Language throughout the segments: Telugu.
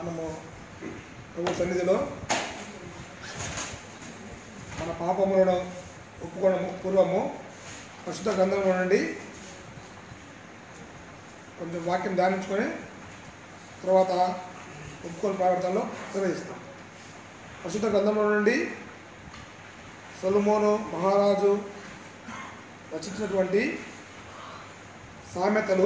మనము ప్రభు సన్నిధిలో మన పాపములను ఒప్పుకోవడము పూర్వము ప్రస్తుత గ్రంథంలో నుండి కొంచెం వాక్యం ధ్యానించుకొని తర్వాత ఒప్పుకోలు ప్రార్థనలో ప్రవేశిస్తాం ప్రస్తుత గ్రంథంలో నుండి సొలమోను మహారాజు రచించినటువంటి సామెతలు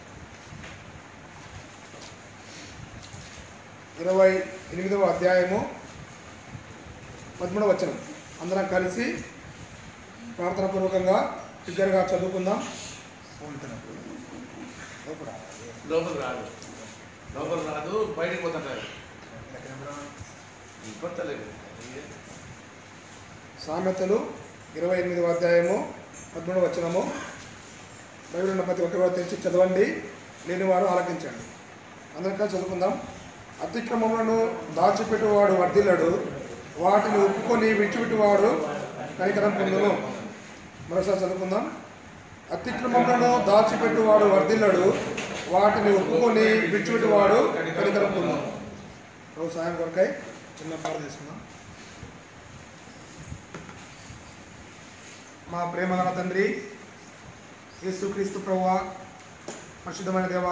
ఇరవై ఎనిమిదవ అధ్యాయము పదమూడవ వచనం అందరం కలిసి ప్రార్థనాపూర్వకంగా దగ్గరగా చదువుకుందాం లోపల రాదు లోపల రాదు బయటికి పోతుంటారు ఇబ్బంది సామెతలు ఇరవై ఎనిమిదవ అధ్యాయము పదమూడవ వచనము బైబిల్ ఉన్న ప్రతి ఒక్కరు తెచ్చి చదవండి లేనివారు ఆలకించండి అందరం కలిసి చదువుకుందాం అతిక్రమములను దాచిపెట్టువాడు వర్ధిల్లడు వాటిని ఒప్పుకొని విడిచిపెట్టువాడు కనికరం పొందును మరోసారి చదువుకుందాం అతిక్రమములను దాచిపెట్టువాడు వర్ధిల్లడు వాటిని ఒప్పుకొని విడిచిపెట్టువాడు కనికరం పొందును ప్రభు సాయం కొరకై చిన్న పాట తీసుకుందాం మా ప్రేమగల తండ్రి యేసుక్రీస్తు ప్రభువ పరిశుద్ధమైన దేవ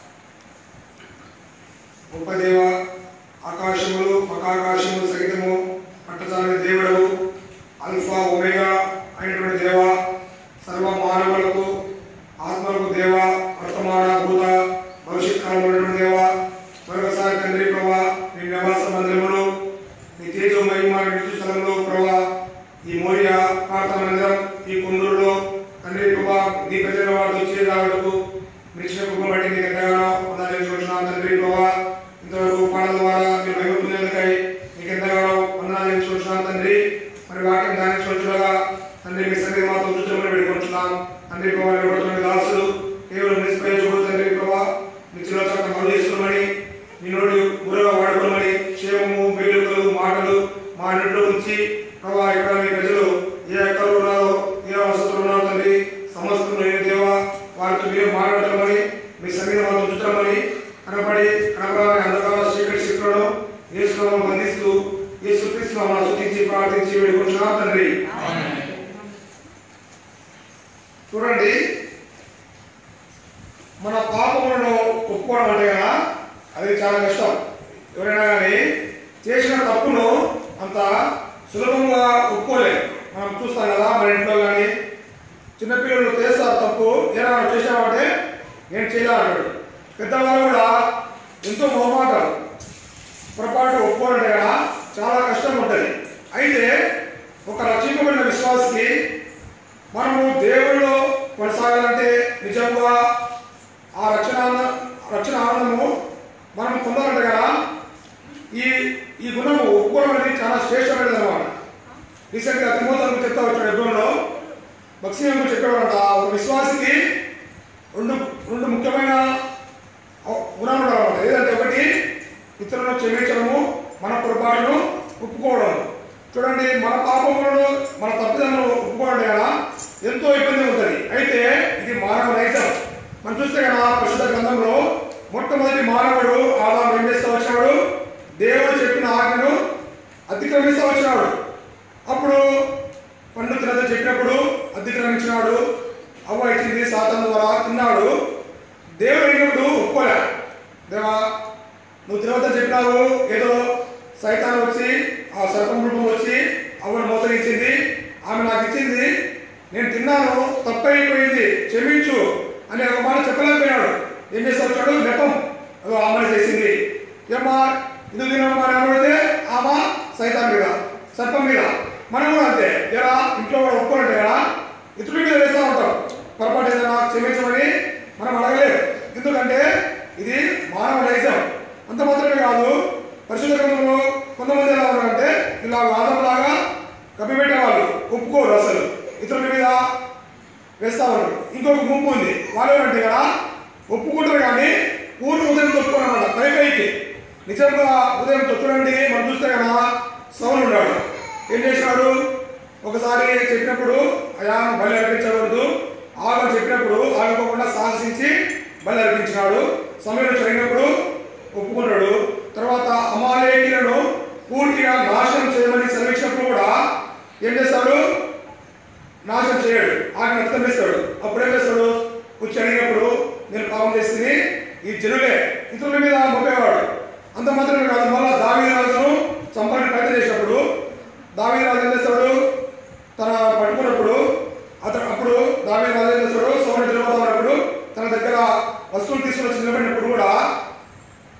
గొప్ప దేవ ఆకాశములు మకాకాశములు సహితము పట్టజాలని దేవుడవు అల్ఫా ఒమేగా అయినటువంటి దేవ సర్వ మానవులకు ఆత్మలకు దేవ వర్తమాన భూత భవిష్యత్ కాలంలో ఉన్నటువంటి దేవ మరొకసారి తండ్రి ప్రభా నీ నివాస మందిరములు నీ తేజో మహిమ నిత్య స్థలంలో ప్రభా ఈ మోరియా ప్రార్థన మందిరం ఈ కుందూరులో తండ్రి ప్రభా నీ ప్రజల వాడు వచ్చే రావడకు మిచ్చిన కుటుంబం బట్టి నీకు ఎంతగానో వందనాలు చెల్లించుకుంటున్నాను తండ్రి ప్రభా ఇంతవరకు పాటల ద్వారా మీ మహిమ పొందేందుకై నీకు ఎంతగానో వందనాలు చెల్లించుకుంటున్నాను తండ్రి మరి వాక్యం ధ్యానించుకుంటుండగా తండ్రి మీ సన్నిధి మాతో చూచమని పెట్టుకుంటున్నాం తండ్రి ప్రభా నిలబడుతున్న దాసులు కేవలం నిష్పయించకూడదు తండ్రి ప్రభా మీ చిరచక్క మరుగు చేసుకోమని మీ నోటి ఊరగా వాడుకోమని క్షేమము వేడుకలు మాటలు మా ఇంట్లో ఉంచి ప్రభా ఇక్కడ మీ ప్రజలు ఏ ఎక్కడ ఉన్నారో ఏ అవసరం ఉన్నారో తండ్రి సమస్తం నేను దేవా వారితో మీరు మాట్లాడమని మీ సన్నిధి మాతో ఉంచమని కనపడి కనపడాలని అంధకాల చీకటి శక్తులను యేసునామం బంధిస్తూ యేసు క్రీస్తు నామమున స్తుతించి ప్రార్థించి వేడుకుంటున్నాం తండ్రి చూడండి మన పాపములను ఒప్పుకోవడం అంటే కదా అది చాలా కష్టం ఎవరైనా కానీ చేసిన తప్పును అంత సులభంగా ఒప్పుకోలేము మనం చూస్తాం కదా మన ఇంట్లో కానీ చిన్నపిల్లలు చేస్తారు తప్పు ఏమైనా చేసామంటే నేను చేయాలంటాడు పెద్దవాళ్ళు కూడా ఎంతో మొహమాటాలు పొరపాటు ఒప్పుకోవాలంటే కదా చాలా కష్టం ఉంటుంది అయితే ఒక రక్షింపబడిన విశ్వాసకి మనము దేవుళ్ళు కొనసాగాలంటే నిజంగా ఆ రక్షణ ఆనంద- రక్షణ ఆనందము మనం పొందాలంటే కదా ఈ ఈ గుణము ఒప్పుకోవడం అనేది చాలా శ్రేష్టమైనది అనమాట రీసెంట్గా తిమోతకు చెప్తా వచ్చాడు ఎబ్రోన్లో భక్సింహకు చెప్పేవాడంట ఒక విశ్వాసికి రెండు రెండు ముఖ్యమైన గుణాలు ఉండాలన్నమాట ఏదంటే ఒకటి ఇతరులను క్షమించడము మన పొరపాటును ఒప్పుకోవడం చూడండి మన పాపములను మన తప్పిదములను ఒప్పుకోవడం కదా ఎంతో ఇబ్బంది ఉంటుంది అయితే ఇది మానవ నైజం మనం చూస్తే కదా ప్రస్తుత గ్రంథంలో మొట్టమొదటి మానవుడు ఆదాం ఏం చేస్తూ వచ్చినాడు దేవుడు చెప్పిన ఆజ్ఞను అతిక్రమిస్తూ వచ్చినాడు అప్పుడు పండు తినదని చెప్పినప్పుడు అతిక్రమించినాడు అవ్వ ఇచ్చింది సాతం ద్వారా తిన్నాడు దేవుడు అయినప్పుడు ఒప్పుకోలే దేవా నువ్వు తినవద్దని చెప్పినావు ఏదో సైతాన్ వచ్చి ఆ సర్పం రూపం వచ్చి అవ్వను మోసగించింది ఆమె నాకు ఇచ్చింది నేను తిన్నాను తప్పైపోయింది క్షమించు అని ఒక మాట చెప్పలేకపోయినాడు ఏం చేస్తా వచ్చాడు నెపం అదో ఆమె చేసింది ఏమ్మా ఇది తినమ్మా అని అడిగితే ఆమె సైతాన్ మీద సర్పం మీద మనం కూడా అంతే ఎలా ఇంట్లో కూడా ఒప్పుకోనంటే ఎలా ఇతరుల మీద వేస్తూ ఉంటాం పొరపాటు ఏదైనా క్షమించమని మనం అడగలేము ఎందుకంటే ఇది మానవ నైజం అంత మాత్రమే కాదు పరిశుద్ధ గ్రంథంలో కొంతమంది ఎలా ఉన్నారంటే ఇలా వాదంలాగా కప్పిపెట్టే వాళ్ళు ఒప్పుకోరు అసలు ఇతరుల మీద వేస్తా ఉంటారు ఇంకొక గుంపు ఉంది వాళ్ళు ఏమంటే కదా ఒప్పుకుంటారు కానీ పూర్తి ఉదయం తొక్కుకోనమాట పై పైకి నిజంగా ఉదయం తొక్కునండి మనం చూస్తే కదా సౌలు ఉన్నాడు ఏం చేసినాడు ఒకసారి చెప్పినప్పుడు అయా బలి అర్పించకూడదు ఆగని చెప్పినప్పుడు ఆగకుండా సాహసించి బలి అర్పించినాడు సమయం జరిగినప్పుడు ఒప్పుకున్నాడు తర్వాత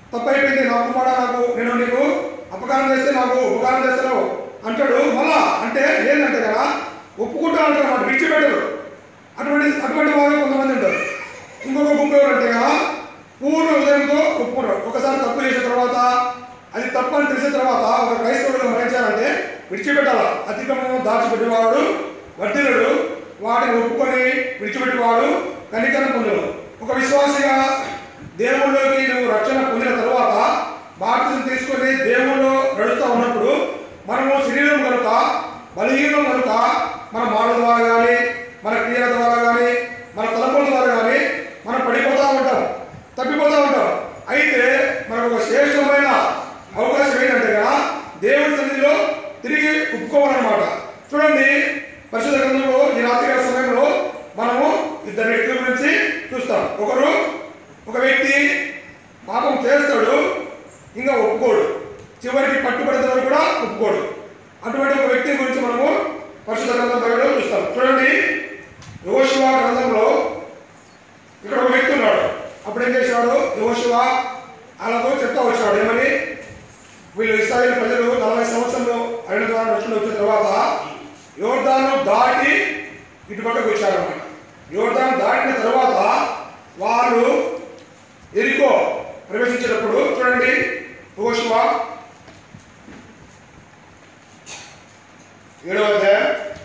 తప్పు అయిపోయింది నా కుమారుడా నాకు నేను నీకు అపకారం చేస్తే నాకు ఉపకారం చేస్తాను అంటాడు మళ్ళా అంటే ఏంటంటే కదా ఒప్పుకుంటా అంటారు మాట విడిచిపెట్టరు అటువంటి అటువంటి వాళ్ళు కొంతమంది ఉంటారు ఇంకొక గుంపు ఎవరంటే కదా పూర్ణ హృదయంతో ఒప్పుకుంటారు ఒకసారి తప్పు చేసిన తర్వాత అది తప్పు అని తెలిసిన తర్వాత ఒక క్రైస్తవుడు మరణించాలంటే విడిచిపెట్టాల అధికము దాచిపెట్టేవాడు వర్ధిల్లుడు వాటిని ఒప్పుకొని విడిచిపెట్టేవాడు కనికరం పొందడు ఒక విశ్వాసిగా దేవుళ్ళలోకి నువ్వు రక్షణ పొందిన తర్వాత బాప్తిజం తీసుకొని దేవుళ్ళు నడుస్తూ ఉన్నప్పుడు మనము శరీరం కనుక బలహీనం కనుక మన మాటల ద్వారా కానీ మన క్రియల ద్వారా కానీ మన తలపుల ద్వారా కానీ మనం పడిపోతూ ఉంటాం తప్పిపోతూ ఉంటాం అయితే మనకు ఒక శ్రేష్టమైన అవకాశం ఏంటంటే కదా దేవుడి సన్నిధిలో తిరిగి ఒప్పుకోవాలన్నమాట చూడండి పరిశుద్ధ గ్రంథంలో ఈ రాత్రి సమయంలో మనము ఇద్దరు వ్యక్తుల గురించి చూస్తాం ఒకరు ఒక వ్యక్తి పాపం చేస్తాడు ఇంకా ఒప్పుకోడు చివరికి పట్టుబడిన కూడా ఒప్పుకోడు అటువంటి ఒక వ్యక్తి గురించి మనము పరిశుద్ధ గ్రంథం బైబిల్లో చూస్తాం చూడండి యోశువ గ్రంథంలో ఇక్కడ ఒక వ్యక్తి ఉన్నాడు అప్పుడు ఏం చేశాడు యోశువ వాళ్ళతో చెప్తా వచ్చాడు ఏమని వీళ్ళు ఇస్రాయేల్ ప్రజలు నలభై సంవత్సరంలో అరణ్య ద్వారా రక్షణ వచ్చిన తర్వాత యోర్దాను దాటి ఇటు పక్కకు వచ్చారన్నమాట యోర్దాను దాటిన తర్వాత వాళ్ళు ఎరికో ప్రవేశించేటప్పుడు చూడండి యోశువ ఏడవ అధ్యాయం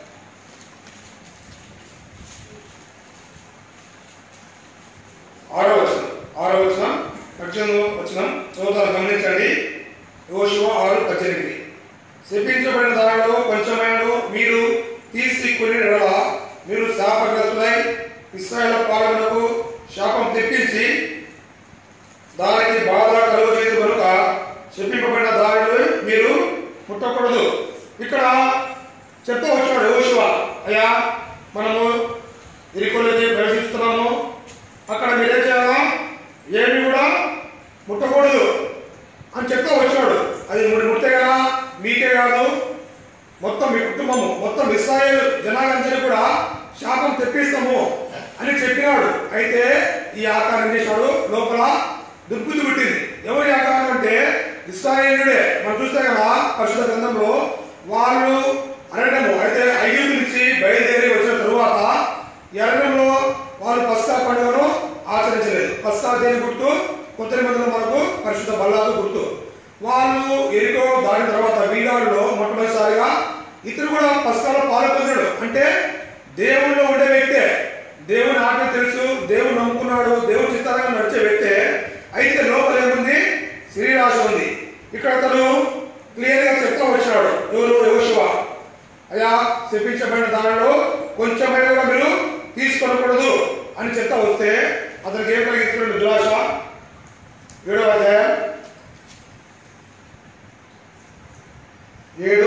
ఆరో వచనం ఆరో వచనం పద్దెనిమిది వచనం చదువుతాను గమనించండి యోశువ ఆరు పద్దెనిమిది శపించబడిన దానిలో కొంచెమైన మీరు తీసుకుని ఎడల మీరు శాపగ్రస్తులై ఇస్రాయేల్ పాలనకు శాపం తెప్పించి దానికి బాధ కలుగజేయదు కనుక శపింపబడిన దానిలో మీరు ముట్టకూడదు ఇక్కడ చెప్తా వచ్చాడు యోశువ అయ్యా మనము ఇరుకులకి ప్రవేశిస్తున్నాము అక్కడ మీరేం చేయాలా ఏమి కూడా ముట్టకూడదు అని చెప్తా వచ్చాడు అది ముడి ముడితే కదా మీకే కాదు మొత్తం మీ కుటుంబము మొత్తం ఇస్రాయేల్ జనాలందరూ కూడా శాపం తెప్పిస్తాము అని చెప్పినాడు అయితే ఈ ఆకారం చేశాడు లోపల దుర్బుద్ధి పుట్టింది ఎవరి ఆకారం అంటే ఇస్రాయేలుడే మనం చూస్తే కదా పరిశుద్ధ గ్రంథంలో వాళ్ళు అరణ్యము అయితే ఐగుప్తు నుంచి బయలుదేరి వచ్చిన తరువాత ఈ అరణ్యంలో వాళ్ళు పస్కా పండుగను ఆచరించలేదు పస్కా దేని గుర్తు కొత్త నిబంధనలో మనకు పరిశుద్ధ బల్లాదు గుర్తు వాళ్ళు ఎరికో దాని తర్వాత వీగాడులో మొట్టమొదటిసారిగా ఇతరు కూడా పస్కాలో పాల్గొన్నాడు అంటే దేవుల్లో ఉండే వ్యక్తే దేవుని ఆజ్ఞ తెలుసు దేవుడు నమ్ముకున్నాడు దేవుని చిత్తారంగా నడిచే వ్యక్తే అయితే లోపల ఏముంది శరీరాశ ఉంది ఇక్కడ అతను క్లియర్ గా చెప్తా వచ్చాడు ఎవరు యోశువ అయ్యా చెప్పించబడిన దానిలో కొంచెమైనా కూడా మీరు తీసుకొనకూడదు అని చెప్తా వస్తే అతనికి ఏం కలిగిస్తున్నాడు దురాశ ఏడవ అధ్యాయం ఏడు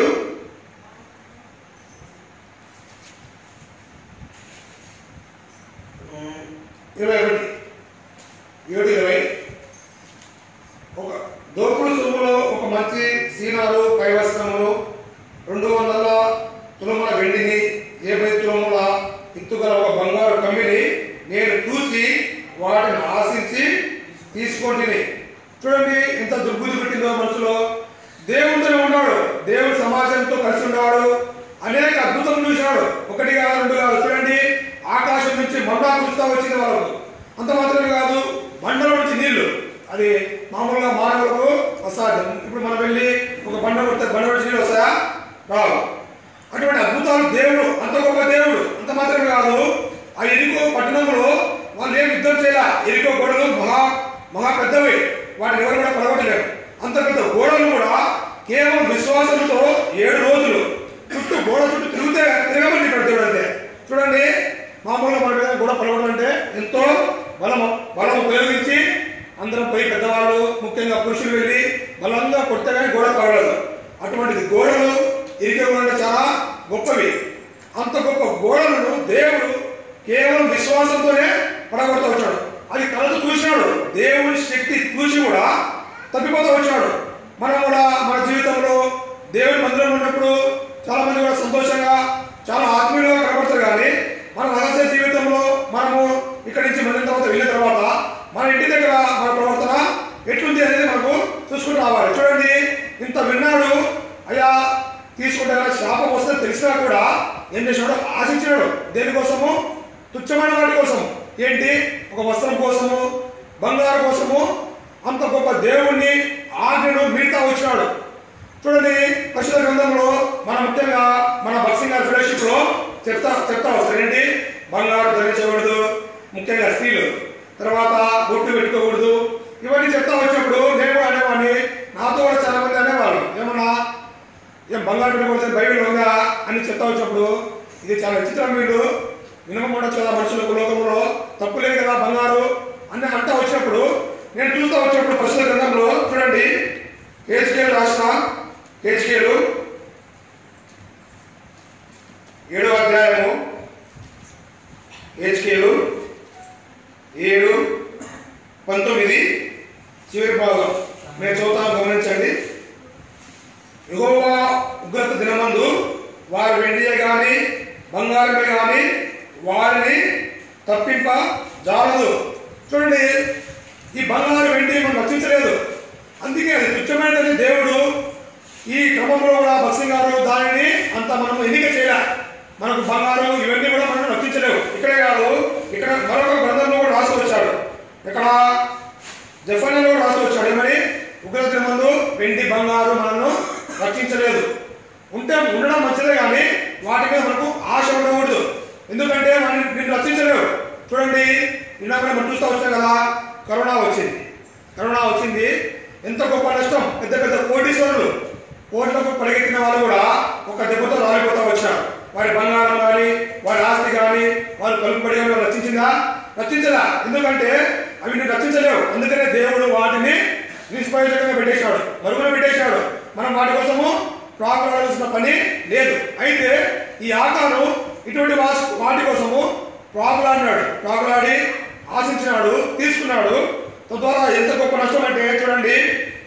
ఉమ్, ఇరవై ఒకటి ఏడు ఇరవై ఒక దోపుడు సొమ్ములో ఒక మంచి సీనాలు పైవస్త్రములు రెండు వందల తులముల వెండిని యాభై తులముల ఎత్తుగల ఒక బంగారు కమ్మిని నేను చూసి వాటిని ఆశించి తీసుకుంటుని చూడండి ఎంత దుర్బుద్ధి పెట్టిందో మనసులో దేవుడితో ఉన్నాడు దేవుడి సమాజంతో కలిసి ఉన్నాడు అనేక అద్భుతం చూశాడు ఒకటి కాదు రెండు కాదు చూడండి ఆకాశం నుంచి మండా కురుస్తా వచ్చింది వాళ్ళకు అంత మాత్రమే కాదు బండల నుంచి నీళ్లు అది మామూలుగా మానవులకు అసాధ్యం ఇప్పుడు మనం వెళ్ళి ఒక బండ కొడితే బండ నుంచి నీళ్ళు వస్తాయా రావు అటువంటి అద్భుతాలు దేవుడు అంత గొప్ప దేవుడు అంత మాత్రమే కాదు ఆ ఎరికో పట్టణంలో వాళ్ళు ఏం యుద్ధం చేయాల ఎరికో గోడలు మహా మహా పెద్దవి వాటిని ఎవరు కూడా పడగొట్టలేరు అంత పెద్ద గోడలు కూడా కేవలం విశ్వాసంతో ఏడు రోజులు చుట్టూ గోడ చుట్టూ తిరిగితే తిరగమని ఇక్కడ దేవుడు అంతే చూడండి మామూలుగా మన మీద గోడ పడగొట్టడం అంటే ఎంతో బలం బలం ఉపయోగించి అందరం పోయి పెద్దవాళ్ళు ముఖ్యంగా పురుషులు వెళ్ళి బలంగా కొడితే కానీ గోడ కావలేదు అటువంటిది గోడలు ఇరిగే గోడలు చాలా గొప్పవి అంత గొప్ప గోడలను దేవుడు కేవలం విశ్వాసంతోనే పడగొడుతూ వచ్చాడు అది కలదు చూసినాడు దేవుని శక్తి చూసి కూడా తప్పిపోతూ వచ్చాడు మనం కూడా మన జీవితంలో దేవుని మందిరంలో ఉన్నప్పుడు చాలా మంది కూడా సంతోషంగా చాలా ఆత్మీయులుగా కనబడతారు కానీ మన రహస్య జీవితంలో మనము ఇక్కడి నుంచి మళ్ళిన తర్వాత వెళ్ళిన తర్వాత మన ఇంటి దగ్గర మన ప్రవర్తన ఎట్లుంది అనేది కావాలి చూడండి ఇంత విన్నాడు అయ్యా తీసుకుంటే శాపం వస్తే తెలిసినా కూడా ఏం చేసినాడు ఆశించినాడు దేనికోసము తుచ్చమైన వాటి కోసం ఏంటి ఒక వస్త్రం కోసము బంగారు కోసము అంత గొప్ప దేవుణ్ణి ఆజ్ఞను మీరుతా వచ్చినాడు చూడండి పరిశుద్ధ గ్రంథంలో మన ముఖ్యంగా మన భక్సింగ్ గారి ఫెలోషిప్ లో చెప్తా చెప్తా వస్తారు ఏంటి బంగారు ధరించకూడదు ముఖ్యంగా స్త్రీలు తర్వాత బొట్టు పెట్టుకోకూడదు ఇవన్నీ చెప్తా వచ్చినప్పుడు నేను కూడా అనేవాడిని నాతో కూడా చాలా మంది అనేవాళ్ళు ఏమన్నా ఏం బంగారు పెట్టుకోవచ్చు బైబిల్ ఉందా అని చెప్తా వచ్చినప్పుడు ఇది చాలా విచిత్రం వీళ్ళు వినకుండా కదా మనుషులకు లోకంలో తప్పు లేదు కదా బంగారు అని అంటా వచ్చినప్పుడు నేను చూస్తూ వచ్చినప్పుడు ప్రస్తుత గ్రంథంలో చూడండి హెచ్కేలు రాసిన హెచ్కేలు ఏడో అధ్యాయము హెచ్కేలు ఏడు పంతొమ్మిది చివరి భాగం నేను చదువుతాను గమనించండి యెహోవా ఉగ్రత దినమందు వారి వెండియే గాని బంగారమే గాని వారిని తప్పింప జాలదు చూడండి ఈ బంగారు వెండి మనం రక్షించలేదు అందుకే అది తుచ్చమైనది దేవుడు ఈ క్రమంలో కూడా భక్సింగ్ గారు దానిని అంత మనం ఎన్నిక చేయలే మనకు బంగారం ఇవన్నీ కూడా మనం రక్షించలేవు ఇక్కడే కాదు ఇక్కడ మరొక గ్రంథంలో కూడా రాసి వచ్చాడు ఇక్కడ జఫన్లో రాసి వచ్చాడు ఏమని ఉగ్రత ముందు వెండి బంగారు మనల్ని రక్షించలేదు ఉంటే ఉండడం మంచిదే కానీ వాటి మీద మనకు ఆశ ఉండకూడదు ఎందుకంటే మనం నిన్ను రక్షించలేవు చూడండి నిన్న మనం చూస్తూ వచ్చాం కదా కరోనా వచ్చింది కరోనా వచ్చింది ఎంత గొప్ప నష్టం పెద్ద పెద్ద కోటీశ్వరులు కోట్లకు పరిగెత్తిన వాళ్ళు కూడా ఒక దెబ్బతో రాలిపోతా వచ్చారు వారి బంగారం కానీ వారి ఆస్తి కానీ వారు కలుపుబడి కానీ రక్షించిందా రక్షించదా ఎందుకంటే అవి నువ్వు రక్షించలేవు అందుకనే దేవుడు వాటిని నిష్ప్రయోజకంగా పెట్టేశాడు మరుగున పెట్టేశాడు మనం వాటి కోసము ప్రాకులాడాల్సిన పని లేదు అయితే ఈ ఆకారం ఇటువంటి వాస్- వాటి కోసము ప్రాకులాడినాడు ప్రాకులాడి ఆశించినాడు తీసుకున్నాడు తద్వారా ఎంత గొప్ప నష్టం అంటే చూడండి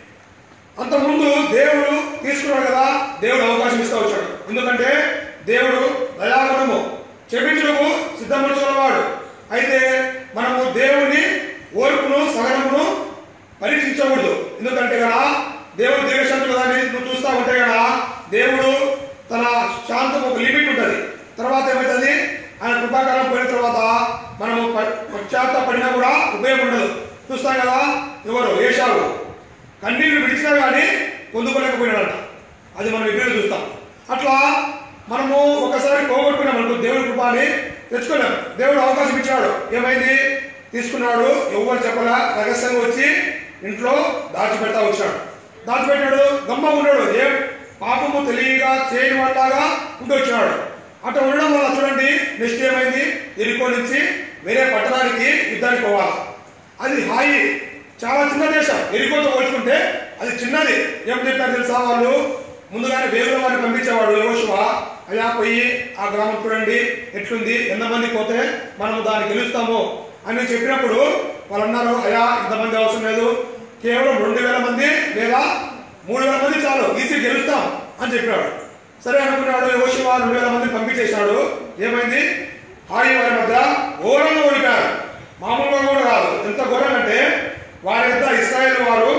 అంతకుముందు దేవుడు తీసుకున్నాడు కదా దేవుడు అవకాశం ఇస్తూ వచ్చాడు ఎందుకంటే దేవుడు దయాగుణము క్షమించుటకు సిద్ధపరచుకున్నవాడు అయితే మనము దేవుని ఓర్పును సహనమును పరీక్షించకూడదు ఎందుకంటే కదా దేవుడు దీర్ఘశాంతులు కదా అని నువ్వు చూస్తా ఉంటే కదా దేవుడు తన శాంతం ఒక లిమిట్ ఉంటుంది తర్వాత ఏమవుతుంది ఆయన కృపాకాలం పోయిన తర్వాత మనము ప- పశ్చాత్తాపడినా కూడా ఉపయోగం ఉండదు చూస్తాం కదా ఎవరు ఏషావు కన్నీళ్లు విడిచినా కానీ పొందుకోలేకపోయినాడంట అది మనం ఇప్పుడు చూస్తాం అట్లా మనము ఒకసారి పోగొట్టుకున్నాం అనుకో దేవుడి కృపాని తెచ్చుకోలేం దేవుడు అవకాశం ఇచ్చాడు ఏమైంది తీసుకున్నాడు ఎవరు చెప్పలా రహస్యంగా వచ్చి ఇంట్లో దాచిపెడతా వచ్చాడు దాచిపెట్టాడు గమ్మ ఉన్నాడు ఏం పాపము తెలియగా చేయని వాళ్ళగా ఉండి వచ్చినాడు అట్లా ఉండడం వల్ల చూడండి నెక్స్ట్ ఏమైంది ఎరుకో నుంచి వేరే పట్టణానికి యుద్ధానికి పోవాలి అది హాయి చాలా చిన్న దేశం ఎరుకోతో పోల్చుకుంటే అది చిన్నది ఏం చెప్పారు తెలుసా వాళ్ళు ముందుగానే వేగుల వారిని పంపించేవాడు యోశువ అయ్యా పోయి ఆ గ్రామం చూడండి ఎట్లుంది ఎంతమంది పోతే మనము దాన్ని గెలుస్తాము అని చెప్పినప్పుడు వాళ్ళు అన్నారు అయ్యా ఇంతమంది అవసరం లేదు కేవలం రెండు వేల మంది లేదా మూడు వేల మంది చాలు ఈజీ గెలుస్తాం అని చెప్పాడు సరే అనుకున్నాడు యోశువ రెండు వేల మంది పంపించేశాడు ఏమైంది హాయి వారి మధ్య ఘోరంగా ఓడిపోయారు మామూలుగా కూడా కాదు ఎంత ఘోరం అంటే వారి యొక్క ఇస్రాయేల్ వారు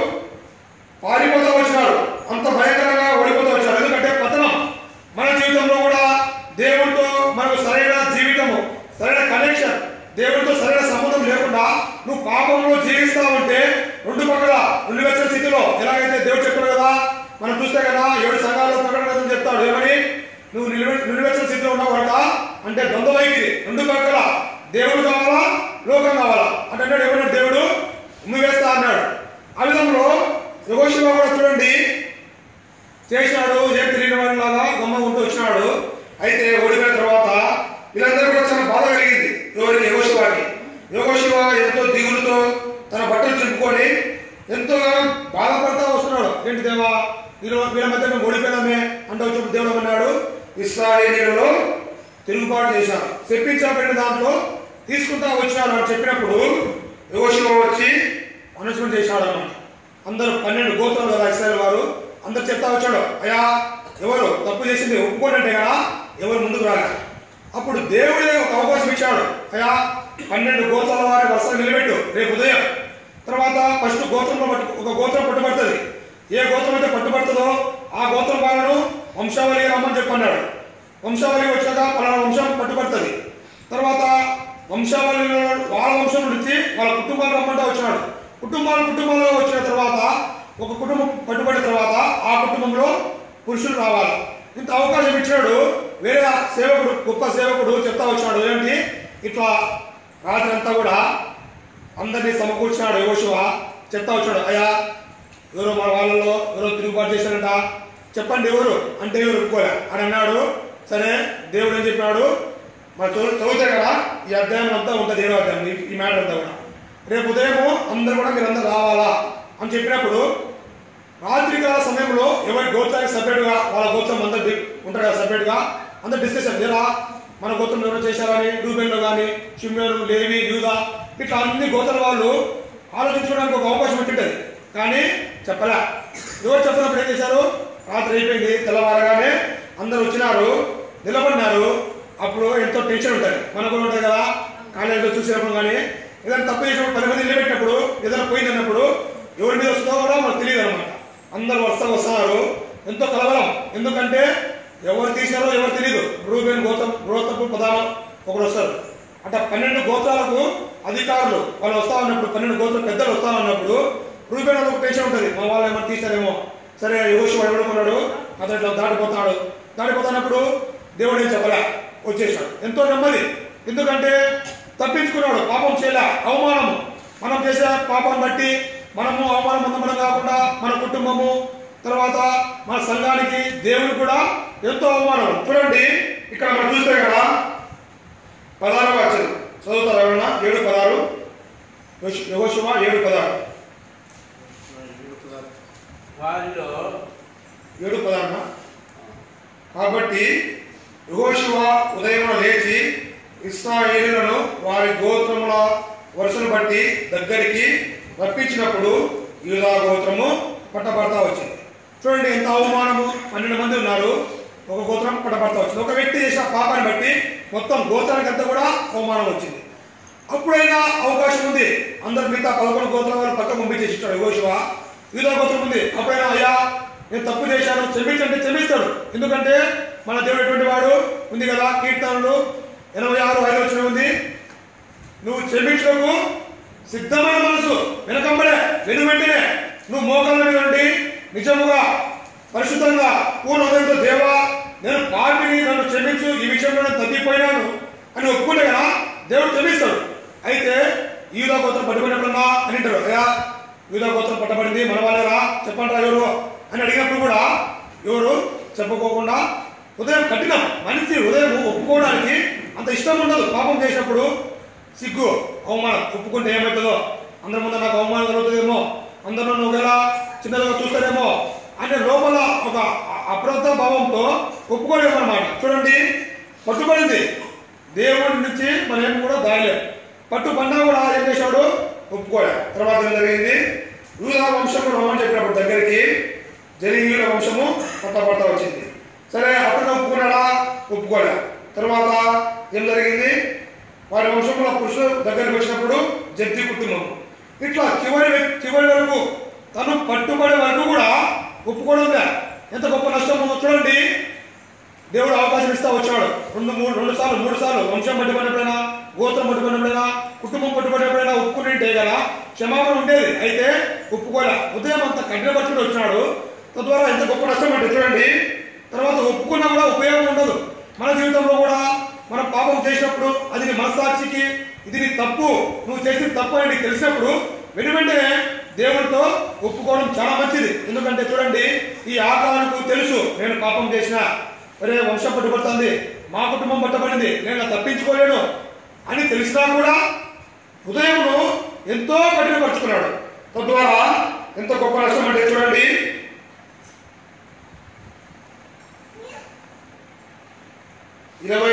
పారిపోతూ వచ్చినారు అంత భయంకరంగా ఓడిపోతూ వచ్చారు ఎందుకంటే పతనం మన జీవితంలో కూడా దేవుడితో మనకు సరైన జీవితము సరైన కనెక్షన్ దేవుడితో సరైన సంబంధం లేకుండా నువ్వు పాపంలో జీవిస్తా ఉంటే రెండు పక్కల రెండు వెచ్చల స్థితిలో ఎలాగైతే దేవుడు చెప్పాడు కదా మనం చూస్తే కదా ఏడు సంఘాల్లో ప్రకటన గ్రంథం చెప్తాడు ఏమని నువ్వు నిలువ నిలువెచ్చల స్థితిలో ఉన్నావు కనుక అంటే ద్వంద్వ వైఖరి రెండు పక్కల దేవుడు కావాలా లోకం కావాలా అంటే అన్నాడు ఏమన్నాడు దేవుడు ఉమ్మి వేస్తా అన్నాడు ఆ విధంలో యోగశివ కూడా చూడండి చేసినాడు ఏం తెలియని వాడిలాగా గమ్మ ఉంటూ వచ్చినాడు అయితే ఓడిపోయిన తర్వాత వీళ్ళందరూ కూడా చాలా బాధ కలిగింది ఎవరికి యోగశివాకి యోగశివ ఎంతో దిగులుతో తన బట్టలు చింపుకొని ఎంతో బాధపడతా వస్తున్నాడు ఏంటి దేవా వీళ్ళ వీళ్ళ మధ్య మేము ఓడిపోయినామే అంటే వచ్చి దేవుడు అన్నాడు ఇస్రాయేలీలలో తిరుగుబాటు చేశారు చెప్పించబడిన దాంట్లో తీసుకుంటా వచ్చినారు అని చెప్పినప్పుడు యోగశివ వచ్చి అనౌన్స్మెంట్ చేశాడు అన్నమాట అందరూ పన్నెండు గోత్రాలు కదా ఇస్రాయల్ వారు అందరు చెప్తా వచ్చాడు అయ్యా ఎవరు తప్పు చేసింది ఒప్పుకోనంటే కదా ఎవరు ముందుకు రాలే అప్పుడు దేవుడే ఒక అవకాశం ఇచ్చాడు అయ్యా పన్నెండు గోత్రాల వారి వరుస నిలబెట్టు రేపు ఉదయం తర్వాత ఫస్ట్ గోత్రంలో పట్టు ఒక గోత్రం పట్టుబడుతుంది ఏ వస్తుందో ఆ గోత్రం వాళ్ళను వంశావళి రమ్మని చెప్పన్నాడు వంశావళి వచ్చాక పలానా వంశం పట్టుబడుతుంది తర్వాత వంశావళిలో వాళ్ళ వంశం నుంచి వాళ్ళ కుటుంబాలు రమ్మంటే వచ్చినాడు కుటుంబాలు కుటుంబాలుగా వచ్చిన తర్వాత ఒక కుటుంబం పట్టుబడిన తర్వాత ఆ కుటుంబంలో పురుషులు రావాలి ఇంత అవకాశం ఇచ్చినాడు వేరే సేవకుడు గొప్ప సేవకుడు చెప్తా వచ్చినాడు ఏంటి ఇట్లా రాత్రి అంతా కూడా అందరినీ సమకూర్చినాడు యోశువ చెప్తా వచ్చాడు అయ్యా ఎవరు మన వాళ్ళలో ఎవరో తిరుగుబాటు చేశారంట చెప్పండి ఎవరు అంటే ఎవరు ఒప్పుకోలే అని అన్నాడు సరే దేవుడు ఏం చెప్పినాడు మన చదువు చదివితే కదా ఈ అధ్యాయం అంతా ఉంటుంది ఏడో అధ్యాయం ఈ- ఈ మ్యాటర్ అంతా కూడా రేపు ఉదయం అందరు కూడా మీరు అందరు రావాలా అని చెప్పినప్పుడు రాత్రికాల సమయంలో ఎవరి గోత్రానికి సపరేట్గా వాళ్ళ గోత్రం అందరు డి- ఉంటారు కదా సపరేట్గా అందరు డిస్కషన్ లేదా మన గోత్రం ఎవరు చేశారని రూబెన్లో కానీ షిమ్యోను లేవి యూదా ఇట్లా అన్ని గోత్రాల వాళ్ళు ఆలోచించుకోవడానికి ఒక అవకాశం ఉంటుంటది కానీ చెప్పలే ఎవరు చెప్పినప్పుడు ఏం చేశారు రాత్రి అయిపోయింది తెల్లవారగానే అందరు వచ్చినారు నిలబడినారు అప్పుడు ఎంతో టెన్షన్ ఉంటుంది మనకు కూడా ఉంటుంది కదా కాలేజీలో చూసినప్పుడు కానీ ఏదైనా తప్పు చేసినప్పుడు పది మంది నిలబెట్టినప్పుడు ఏదైనా పోయింది అన్నప్పుడు ఎవరి మీద వస్తుందో కూడా మనకు తెలియదు అనమాట అందరు వస్తా వస్తున్నారు ఎంతో కలవరం ఎందుకంటే ఎవరు తీశారో ఎవరు తెలియదు రూబేన్ గోత్రం గోత్రపు ప్రధానం ఒకరు వస్తారు అంటే పన్నెండు గోత్రాలకు అధికారులు వాళ్ళు వస్తా ఉన్నప్పుడు పన్నెండు గోత్ర పెద్దలు వస్తా ఉన్నప్పుడు రూబేన్ ఒక టెన్షన్ ఉంటుంది మా వాళ్ళు ఏమైనా తీశారేమో సరే యోషు ఎవడుకున్నాడు అతను ఇట్లా దాటిపోతాడు దాటిపోతున్నప్పుడు దేవుడు ఏం చెప్పలే వచ్చేసాడు ఎంతో నెమ్మది ఎందుకంటే తప్పించుకున్నాడు పాపం చేయలే అవమానము మనం చేసే పాపం బట్టి మనము అవమానం పొందడం కాకుండా మన కుటుంబము తర్వాత మన సంఘానికి దేవుడు కూడా ఎంతో అవమానం చూడండి ఇక్కడ మనం చూస్తే కదా పదహారు వచ్చారు చదువుతారు ఎవరన్నా ఏడు పదహారు యోశువ ఏడు పదహారు వారిలో ఏడు పదహారున కాబట్టి యెహోషువ ఉదయం లేచి ఇస్రాయేలులను వారి గోత్రముల వరుసను బట్టి దగ్గరికి రప్పించినప్పుడు యూదా గోత్రము పట్టబడతా వచ్చింది చూడండి ఎంత అవమానము పన్నెండు మంది ఉన్నారు ఒక గోత్రం పట్టబడతా వచ్చింది ఒక వ్యక్తి చేసిన పాపాన్ని బట్టి మొత్తం గోత్రానికి అంతా కూడా అవమానం వచ్చింది అప్పుడైనా అవకాశం ఉంది అందరు మిగతా పదకొండు గోత్రాల వాళ్ళు పక్క పంపించేసి ఇస్తాడు యోశువ యూదా గోత్రం ఉంది అప్పుడైనా అయ్యా నేను తప్పు చేశాను క్షమించంటే క్షమిస్తాడు ఎందుకంటే మన దేవుడు ఎటువంటి వాడు ఉంది కదా కీర్తనలు ఎనభై ఆరు ఐదు వచ్చిన ఉంది నువ్వు క్షమించడము సిద్ధమైన మనసు వెనకంబడే వెను వెంటనే నువ్వు మోకాళ్ళ మీద ఉండి నిజముగా పరిశుద్ధంగా పూర్ణ హృదయంతో దేవా నేను పాపిని నన్ను క్షమించు ఈ విషయంలో నేను తప్పిపోయినాను అని ఒప్పుకుంటే కదా దేవుడు క్షమిస్తాడు అయితే ఈదా గోత్రం పట్టుకున్నప్పుడన్నా అని అంటారు అయ్యా ఈదా గోత్రం పట్టబడింది మన వాళ్ళేరా చెప్పండి రా ఎవరు అని అడిగినప్పుడు కూడా ఎవరు చెప్పుకోకుండా ఉదయం కఠినం మనిషి ఉదయం ఒప్పుకోవడానికి అంత ఇష్టం ఉండదు పాపం చేసినప్పుడు సిగ్గు అవమానం ఒప్పుకుంటే ఏమవుతుందో అందరి ముందు నాకు అవమానం కలుగుతుందేమో అందరూ నన్ను ఒకవేళ చిన్నదిగా చూస్తారేమో అనే లోపల ఒక అప్రత భావంతో ఒప్పుకోలేమన్నమాట చూడండి పట్టుబడింది దేవుడి నుంచి మనం ఏం కూడా దాయలేం పట్టు పన్నా కూడా ఏం చేశాడు ఒప్పుకోలే తర్వాత ఏం జరిగింది యూదా వంశము రమ్మని చెప్పినప్పుడు దగ్గరికి జరీయుల వంశము పట్టబడతా వచ్చింది సరే అతను ఒప్పుకున్నాడా ఒప్పుకోలే తర్వాత ఏం జరిగింది వారి వంశంలో పురుషులు దగ్గరికి వచ్చినప్పుడు జడ్జి కుటుంబం ఇట్లా చివరి వ్యక్- చివరి వరకు తను పట్టుబడే వరకు కూడా ఒప్పుకోవడం లే. ఎంత గొప్ప నష్టం ఉందో చూడండి దేవుడు అవకాశం ఇస్తా వచ్చాడు రెండు మూడు రెండు సార్లు మూడు సార్లు వంశం పట్టుబడినప్పుడైనా గోత్రం పట్టుబడినప్పుడైనా కుటుంబం పట్టుబడినప్పుడైనా ఒప్పుకుని కదా క్షమాపణ ఉండేది అయితే ఒప్పుకోలే ఉదయం అంత కఠినపరుచుడు వచ్చినాడు తద్వారా ఎంత గొప్ప నష్టం అంటే చూడండి తర్వాత ఒప్పుకున్నా కూడా ఉపయోగం ఉండదు మన జీవితంలో కూడా మనం పాపం చేసినప్పుడు అది నీ మనసాక్షికి ఇది నీ తప్పు నువ్వు చేసిన తప్పు అని నీకు తెలిసినప్పుడు వెను వెంటనే దేవుడితో ఒప్పుకోవడం చాలా మంచిది ఎందుకంటే చూడండి ఈ ఆకారానికి తెలుసు నేను పాపం చేసిన ఒరే వంశం పట్టుబడుతుంది మా కుటుంబం పట్టబడింది నేను ఇలా తప్పించుకోలేను అని తెలిసినా కూడా ఉదయమును ఎంతో కఠినపరుచుకున్నాడు తద్వారా ఎంత గొప్ప నష్టం అంటే చూడండి ఇరవై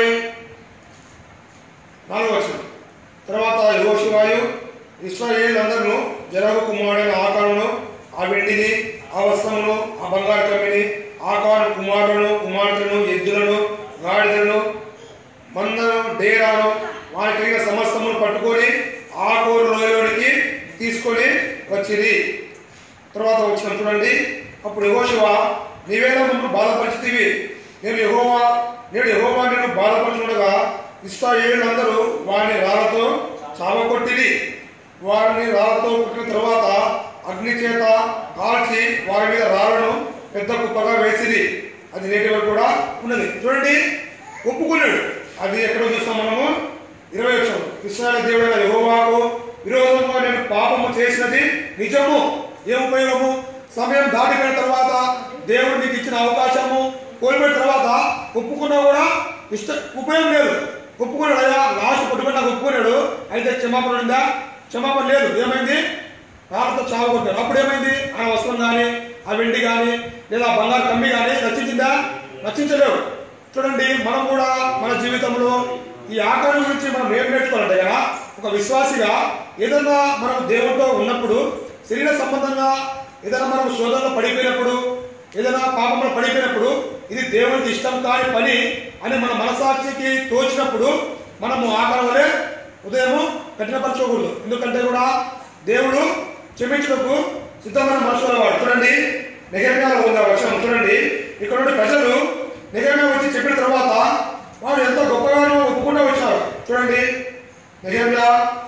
నాలుగు వచ్చిన తర్వాత యోషువాయు ఇస్రాయేల్ జరగు కుమారుడైన ఆకారును ఆ వెండిని ఆ వస్త్రమును ఆ బంగారు కమ్మిని ఆకారు కుమారులను కుమార్తెలను ఎద్దులను గాడిదలను మందను డేరాను వారి కలిగిన సమస్తమును పట్టుకొని ఆకోరు లోయలోనికి తీసుకొని వచ్చింది తర్వాత వచ్చిన చూడండి అప్పుడు యెహోషువ నీవేలా మమ్మల్ని బాధపరిచితివి నేను యెహోవా నేను యెహోవా నేను బాధపరచుండగా ఇస్రాయేలులందరూ వారిని రాళ్లతో చావకొట్టిరి వారిని రాళ్లతో కొట్టిన తర్వాత అగ్ని చేత కాల్చి వారి మీద రాళ్లను పెద్ద కుప్పగా వేసిరి అది నేటి వరకు కూడా ఉన్నది చూడండి ఒప్పుకున్నాడు అది ఎక్కడో చూస్తాం మనము ఇరవై వచ్చాము ఇస్రాయల్ దేవుడైన యెహోవాకు విరోధంగా నేను పాపము చేసినది నిజము ఏం ఉపయోగము సమయం దాటిపోయిన తర్వాత దేవుడు నీకు ఇచ్చిన అవకాశము కోల్పోయిన తర్వాత ఒప్పుకున్నా కూడా ఇష్ట ఉపయోగం లేదు ఒప్పుకున్నాడు అయ్యా లాస్ట్ కొట్టుకుని నాకు ఒప్పుకున్నాడు అయితే క్షమాపణ ఉందా క్షమాపణ లేదు ఏమైంది రాళ్ళతో చావు కొట్టాడు అప్పుడు ఏమైంది ఆయన వస్త్రం కానీ ఆ వెండి కానీ లేదా ఆ బంగారు కమ్మి కానీ రచించిందా రచించలేవు చూడండి మనం కూడా మన జీవితంలో ఈ ఆకారం గురించి మనం ఏం నేర్చుకోవాలంటే కదా ఒక విశ్వాసిగా ఏదన్నా మనం దేవుడితో ఉన్నప్పుడు శరీర సంబంధంగా ఏదైనా మనం శోధనలో పడిపోయినప్పుడు ఏదైనా పాపంలో పడిపోయినప్పుడు ఇది దేవునికి ఇష్టం కాని పని అని మన మనసాక్షికి తోచినప్పుడు మనము ఆకారం వలె ఉదయము కఠినపరచుకోకూడదు ఎందుకంటే కూడా దేవుడు క్షమించుటకు సిద్ధమైన మనసు వాడు చూడండి నిగమ్యాలో ఉంది ఆ వచనం చూడండి ఇక్కడ నుండి ప్రజలు నిగమ్య వచ్చి చెప్పిన తర్వాత వారు ఎంతో గొప్పగానో ఒప్పుకుంటూ వచ్చారు చూడండి నిగమ్య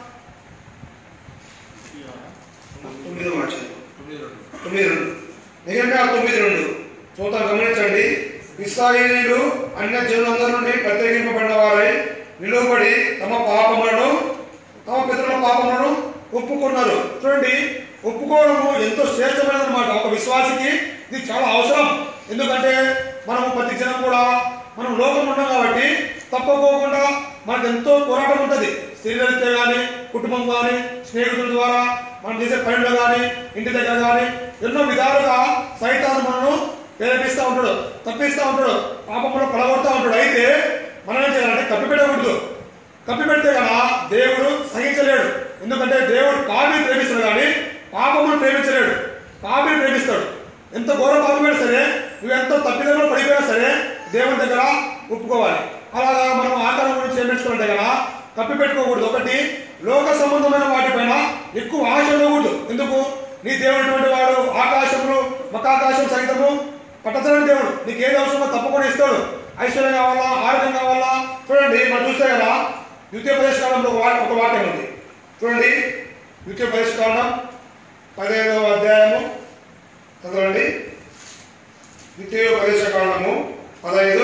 తొమ్మిదో వచనం తొమ్మిది రెండు తొమ్మిది రెండు నిగమ్య తొమ్మిది రెండు చూద్దాం గమనించండి ఇస్రాయేలీలు అన్య జనులందరి నుండి ప్రత్యేకింపబడిన వారై నిలువబడి తమ పాపములను తమ పితరుల పాపములను ఒప్పుకున్నారు చూడండి ఒప్పుకోవడము ఎంతో శ్రేష్టమైనది అనమాట ఒక విశ్వాసికి ఇది చాలా అవసరం ఎందుకంటే మనం ప్రతి జనం కూడా మనం లోకం ఉన్నాం కాబట్టి తప్పకోకుండా మనకు ఎంతో పోరాటం ఉంటుంది స్త్రీలతో కానీ కుటుంబం కానీ స్నేహితుల ద్వారా మనం చేసే పనులు కానీ ఇంటి దగ్గర కానీ ఎన్నో విధాలుగా సైతాన్ని మనను ప్రేరేపిస్తూ ఉంటాడు తప్పిస్తూ ఉంటాడు పాపంలో పడగొడతా ఉంటాడు అయితే మనం ఏం చేయాలంటే కప్పిపెట్టకూడదు కప్పి పెడితే కదా దేవుడు సహించలేడు ఎందుకంటే దేవుడు పాపిని ప్రేమిస్తాడు కానీ పాపమును ప్రేమించలేడు పాపిని ప్రేమిస్తాడు ఎంత ఘోర పాపమైనా సరే నువ్వు ఎంత తప్పిదంలో పడిపోయినా సరే దేవుని దగ్గర ఒప్పుకోవాలి అలాగా మనం ఆకారం గురించి ఏం నేర్చుకుంటే కదా కప్పి పెట్టుకోకూడదు ఒకటి లోక సంబంధమైన వాటిపైన ఎక్కువ ఆశ ఉండకూడదు ఎందుకు నీ దేవుడు అటువంటి వాడు ఆకాశములు మకాకాశం సైతము పట్టతలని దేవుడు నీకు ఏది అవసరమో తప్పకుండా ఇస్తాడు ఐశ్వర్యం కావాలా ఆరోగ్యం కావాలా చూడండి మనం చూస్తే కదా ద్వితీయ ప్రదేశకాలంలో ఒక వా- ఒక వాక్యం ఉంది చూడండి ద్వితీయ ప్రదేశకాలం పదిహేదవ అధ్యాయము చదవండి ద్వితీయ ప్రదేశకాలము పదహైదు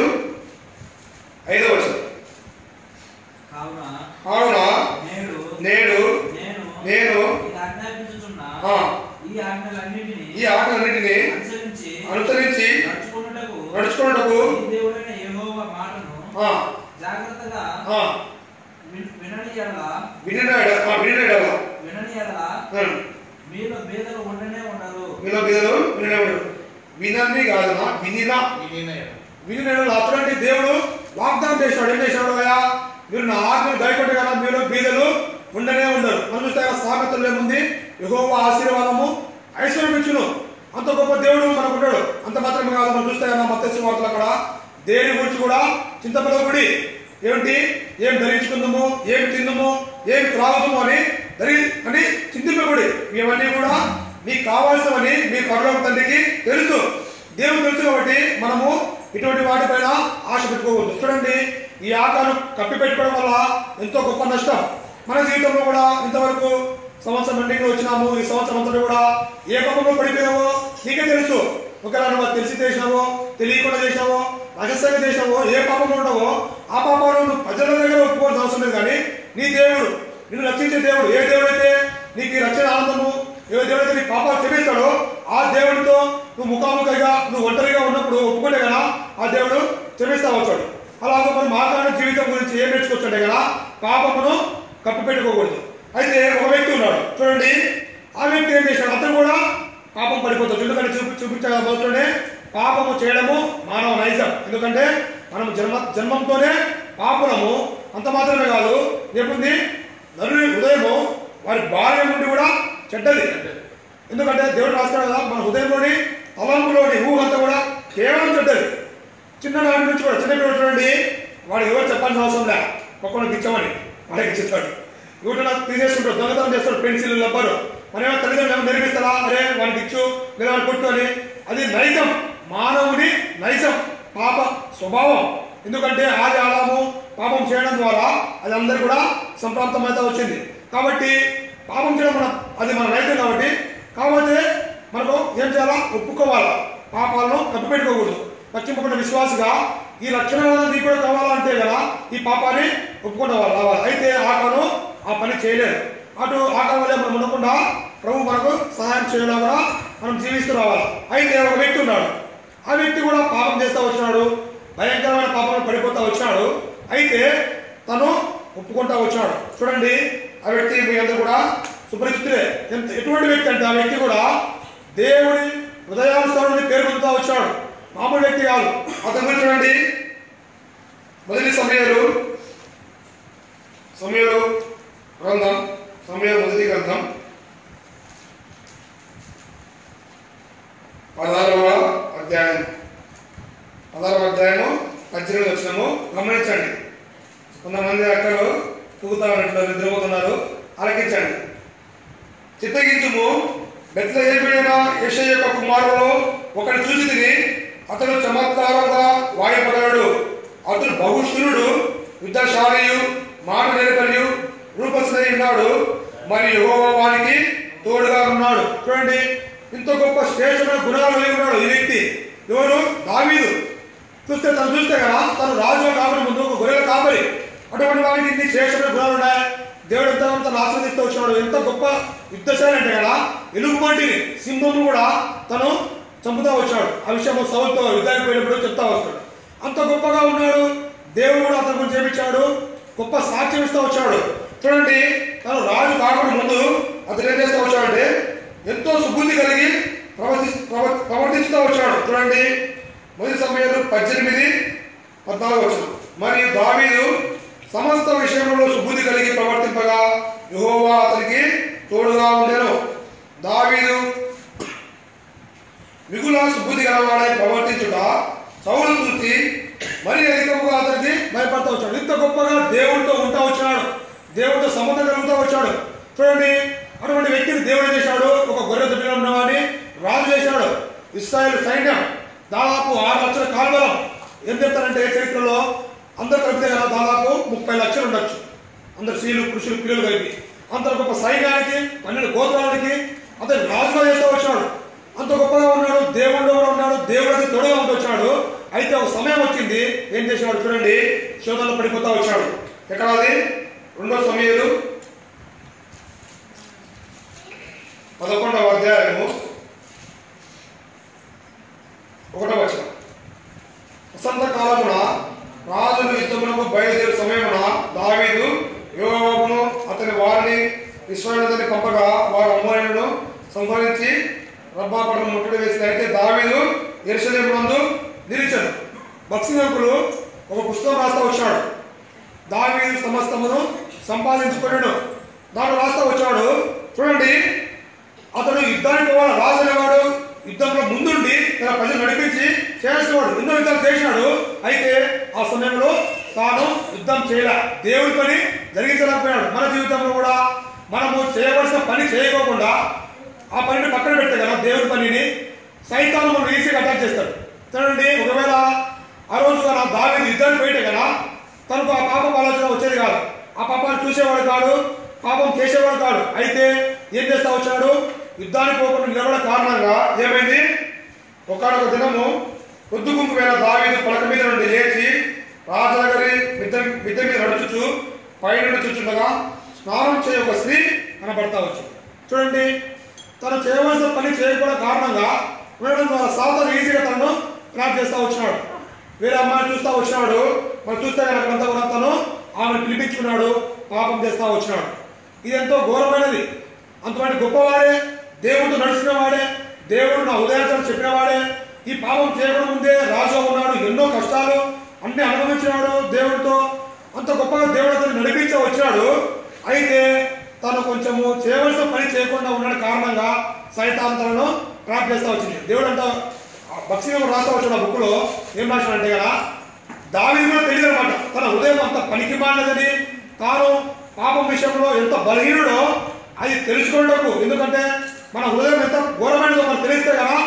ఐదవ వచనం కావున కావున నేడు నేడు నేను నేను ఇది ఆజ్ఞాపించుచున్న ఆ. ఈ ఆజ్ఞలన్నింటినీ ఈ ఆటలన్నింటినీ అనుసరించి అనుసరించి నడుచుకున్నటకు నడుచుకున్నటకు ఈ దేవుడైన యెహోవా మాటను ఆ, జాగ్రత్తగా ఆ, విన్- వినని ఎడల వినిన ఎడ- ఆ, వినిన ఎడల. వినని ఎడల ఉం. మీలో బేదలు ఉండనే ఉండరు మీలో మీదలు వినడు వినని కాదనా వినినా ఈ నిర్ణయం వినిన అప్పుడంటే దేవుడు వాగ్దానం చేశాడు ఏం చేశాడు అయ్యా మీరు నా ఆజ్ఞలు దయకొట్టు కదా మీరు బీదలు ఉండనే ఉండరు మనం చూస్తే కదా సామెతలు ఏముంది యెహోవా ఆశీర్వాదము ఐశ్వర్యం ఇచ్చును అంత గొప్ప దేవుడు మనకు ఉంటాడు అంత మాత్రమే కాదు మనం చూస్తే కదా మత్స్య వార్తలు అక్కడ దేని గురించి కూడా చింతపడకుడి ఏమిటి ఏం ధరించుకుందాము ఏం తిందాము ఏం త్రాగుదాము అని ధరి అని చింతింపకుడి ఇవన్నీ కూడా నీకు కావాల్సినవని మీ పరలోక తండ్రికి తెలుసు దేవుడు తెలుసు కాబట్టి మనము ఇటువంటి వాటిపైన ఆశ పెట్టుకోవద్దు చూడండి ఈ ఆకారం కప్పి పెట్టుకోవడం వల్ల ఎంతో గొప్ప నష్టం మన జీవితంలో కూడా ఇంతవరకు సంవత్సరం ఎండింగ్ వచ్చినాము ఈ సంవత్సరం అంతా కూడా ఏ పాపంలో పడిపోయావో నీకే తెలుసు ఒకవేళ నువ్వు అది తెలిసి చేసినావో తెలియకుండా చేసినావో రహస్యంగా చేసినావో ఏ పాపంలో ఉండవో ఆ పాపాలు నువ్వు ప్రజల దగ్గర ఒప్పుకోవాల్సిన అవసరం లేదు కానీ నీ దేవుడు నిన్ను రక్షించే దేవుడు ఏ దేవుడు అయితే నీకు ఈ రక్షణ ఆనందము ఏ దేవుడైతే నీ పాపాలు క్షమిస్తాడో ఆ దేవుడితో నువ్వు ముఖాముఖిగా నువ్వు ఒంటరిగా ఉన్నప్పుడు ఒప్పుకుంటే కదా ఆ దేవుడు క్షమిస్తా వచ్చాడు అలాగే మనం మాట్లాడిన జీవితం గురించి ఏం నేర్చుకోవచ్చంటే కదా పాపమును కప్పు పెట్టుకోకూడదు అయితే ఒక వ్యక్తి ఉన్నాడు చూడండి ఆ వ్యక్తి ఏం చేశాడు అతను కూడా పాపం పడిపోతాడు ఎందుకంటే చూపి చూపించగా మొదట్లోనే పాపము చేయడము మానవ నైజం ఎందుకంటే మనం జన్మ జన్మంతోనే పాపులము అంత మాత్రమే కాదు ఏముంది నరుని హృదయము వారి భార్య నుండి కూడా చెడ్డది ఎందుకంటే దేవుడు రాస్తాడు కదా మన హృదయంలోని తలంపులోని ఊహ అంతా కూడా కేవలం చెడ్డది చిన్ననాటి నుంచి కూడా చిన్న పిల్లలు చూడండి వాడు ఎవరు చెప్పాల్సిన అవసరం లే ఒక్కొక్కరికి ఇచ్చామని వాడికి ఇచ్చిస్తాడు ఇవ్వటం తీసేసుకుంటాడు దొంగతనం చేస్తాడు పెన్సిల్ రబ్బరు మన ఏమో తల్లిదండ్రులు ఏమో నేర్పిస్తారా అరే వాడికి ఇచ్చు లేదా వాడికి కొట్టు అని అది నైజం మానవుని నైజం పాప స్వభావం ఎందుకంటే ఆది ఆదాము పాపం చేయడం ద్వారా అది అందరు కూడా సంప్రాప్తమైతే వచ్చింది కాబట్టి పాపం చేయడం మన అది మన నైజం కాబట్టి కాకపోతే మనకు ఏం చేయాలా ఒప్పుకోవాలా పాపాలను కప్పిపెట్టుకోకూడదు రక్షింపబడిన విశ్వాసగా ఈ లక్షణాలను నీకు కూడా కావాలంటే కదా ఈ పాపాన్ని ఒప్పుకుంటే వాళ్ళు రావాలి అయితే ఆకాను ఆ పని చేయలేదు అటు ఆకారం వల్లే మనం ఉండకుండా ప్రభు మనకు సహాయం చేయడం కూడా మనం జీవిస్తూ రావాలి అయితే ఒక వ్యక్తి ఉన్నాడు ఆ వ్యక్తి కూడా పాపం చేస్తూ వచ్చినాడు భయంకరమైన పాపం పడిపోతా వచ్చినాడు అయితే తను ఒప్పుకుంటా వచ్చాడు చూడండి ఆ వ్యక్తి మీ అందరూ కూడా సుపరిచితులే ఎంత ఎటువంటి వ్యక్తి అంటే ఆ వ్యక్తి కూడా దేవుడి హృదయానుసారాన్ని పేరు పొందుతా వచ్చాడు మామూలు వ్యక్తి కాదు అతని గురించి చూడండి మొదటి సమయాలు సమయాలు గ్రంథం సమయాలు మొదటి గ్రంథం పదహారవ అధ్యాయం పదహారవ అధ్యాయము పద్దెనిమిది వచ్చినాము గమనించండి కొంతమంది అక్కలు తూగుతా ఉన్నట్లు నిద్రపోతున్నారు ఆలకించండి చిత్తగించుము బెత్లహేమైన యెషయ యొక్క కుమారుడు ఒకటి చూసి తిని అతడు చమత్కారంగా వాడిపడాడు అతడు బహుశూరుడు యుద్ధశాలియు మాట నేర్పలియు రూపస్థితి ఉన్నాడు మరి యెహోవా వానికి తోడుగా ఉన్నాడు చూడండి ఇంత గొప్ప శ్రేష్టమైన గుణాలు కలిగి ఉన్నాడు ఈ వ్యక్తి ఎవరు దావీదు చూస్తే తను చూస్తే కదా తను రాజుగా కాపరి ముందు ఒక గొర్రెల కాపరి అటువంటి వారికి ఇన్ని శ్రేష్టమైన గుణాలు ఉన్నాయి దేవుడు ఎంత తను ఆస్వాదిస్తూ వచ్చినాడు ఎంత గొప్ప యుద్ధశాలి అంటే కదా ఎలుగుబంటిని సింహం కూడా తను చంపుతా వచ్చాడు ఆ విషయం సౌల్తో యుద్ధానికి పోయినప్పుడు చెప్తా వస్తాడు అంత గొప్పగా ఉన్నాడు దేవుడు కూడా అతని గురించి చేపించాడు గొప్ప సాక్ష్యం ఇస్తూ వచ్చాడు చూడండి తను రాజు కాకుండా ముందు అతను ఏం చేస్తూ వచ్చాడంటే ఎంతో సుబుద్ధి కలిగి ప్రవర్తి ప్రవ- ప్రవర్తిస్తూ వచ్చాడు చూడండి మొదటి సమయంలో పద్దెనిమిది పద్నాలుగు వచ్చిన మరియు దావీదు సమస్త విషయంలో సుబుద్ధి కలిగి ప్రవర్తింపగా యెహోవా అతనికి తోడుగా ఉండెను దావీదు మిగుల సుబుద్ధి గలవాడై ప్రవర్తించుట సౌలు చూసి మరి అధికముగా అతనికి భయపడతా వచ్చాడు ఇంత గొప్పగా దేవుడితో ఉంటా వచ్చాడు దేవుడితో సంబంధం కలుగుతూ వచ్చాడు చూడండి అటువంటి వ్యక్తిని దేవుడు చేశాడు ఒక గొర్రె దుడ్డిలో ఉన్నవాడిని రాజు చేశాడు ఇస్రాయేల్ సైన్యం దాదాపు ఆరు లక్షల కాల్బలం ఏం చెప్తారంటే చరిత్రలో అందరు కలిపితే కదా దాదాపు ముప్పై లక్షలు ఉండొచ్చు అందరు స్త్రీలు పురుషులు పిల్లలు కలిపి అంత గొప్ప సైన్యానికి పన్నెండు గోత్రాలకి అతను రాజుగా చేస్తూ వచ్చాడు అంత గొప్పగా ఉన్నాడు దేవుడు కూడా ఉన్నాడు దేవుడికి తోడుగా ఉంటూ వచ్చాడు అయితే ఒక సమయం వచ్చింది ఏం చేసేవాడు చూడండి శోధనలో పడిపోతా వచ్చాడు ఎక్కడ అది రెండో సమయాలు పదకొండవ అధ్యాయము ఒకటో వచ్చిన వసంత కాలమున రాజులు యుద్ధమునకు బయలుదేరు సమయమున దావీదు యోగమును అతని వారిని విశ్వాసని పంపగా వారు అమ్మాయిలను సంహరించి రబ్బాపటం ముట్టడి వేసిన అయితే దావీదు ఎరుసలేం నందు నిలిచాడు భక్సినకులు ఒక పుస్తకం రాస్తా వచ్చాడు దావీదు సమస్తమును సంపాదించుకున్నాడు దాంట్లో రాస్తా వచ్చాడు చూడండి అతడు యుద్ధానికి పోవాలి రాజు అనేవాడు యుద్ధంలో ముందుండి తన ప్రజలు నడిపించి చేసేవాడు ఎన్నో యుద్ధాలు చేసినాడు అయితే ఆ సమయంలో తాను యుద్ధం చేయలే దేవుడి పని జరిగించలేకపోయాడు మన జీవితంలో కూడా మనము చేయవలసిన పని చేయకోకుండా ఆ పనిని పక్కన పెడితే కదా దేవుడి పనిని సైతాన్ని మనం ఈజీగా అటాక్ చేస్తాడు చూడండి ఒకవేళ ఆ రోజు నా దావిని యుద్ధానికి పోయితే కదా తనకు ఆ పాపం ఆలోచన వచ్చేది కాదు ఆ పాపాన్ని చూసేవాడు కాదు పాపం చేసేవాడు కాదు అయితే ఏం చేస్తా వచ్చాడు యుద్ధానికి పోకుండా నిలబడ కారణంగా ఏమైంది ఒకనొక దినము పొద్దుగుంపు వేళ దావీదు పలక మీద నుండి లేచి రాజనగరి మిద్ద మిద్ద మీద నడుచుచు పై నుండి చూచుండగా స్నానం చేయ ఒక స్త్రీ కనబడతా వచ్చింది చూడండి తను చేయవలసిన పని చేయకపోవడం కారణంగా ఉండడం ద్వారా సాధన ఈజీగా తనను ట్రాప్ చేస్తా వచ్చినాడు వేరే అమ్మాయిని చూస్తా వచ్చినాడు మనం చూస్తే కనుక అంతా కూడా తను ఆమెను పిలిపించుకున్నాడు పాపం చేస్తా వచ్చినాడు ఇది ఎంతో ఘోరమైనది అంతమంది గొప్పవాడే దేవుడితో నడిచిన వాడే దేవుడు నా ఉదయాచరణ చెప్పిన వాడే ఈ పాపం చేయకుండా ముందే రాజు ఉన్నాడు ఎన్నో కష్టాలు అన్ని అనుభవించినాడు దేవుడితో అంత గొప్పగా దేవుడు అతను నడిపించ వచ్చినాడు అయితే తను కొంచెము చేయవలసిన పని చేయకుండా ఉన్న కారణంగా సైతాన్ తనను ట్రాప్ చేస్తా వచ్చింది దేవుడు అంట భక్తిగా రాస్తా వచ్చిన బుక్ లో ఏం రాసినంటే కదా దావీదు కూడా తెలియదు అనమాట తన హృదయం అంత పనికి మానదని తాను పాపం విషయంలో ఎంత బలహీనుడో అది తెలుసుకోవడకు ఎందుకంటే మన హృదయం ఎంత ఘోరమైనదో మనకు తెలిస్తే కదా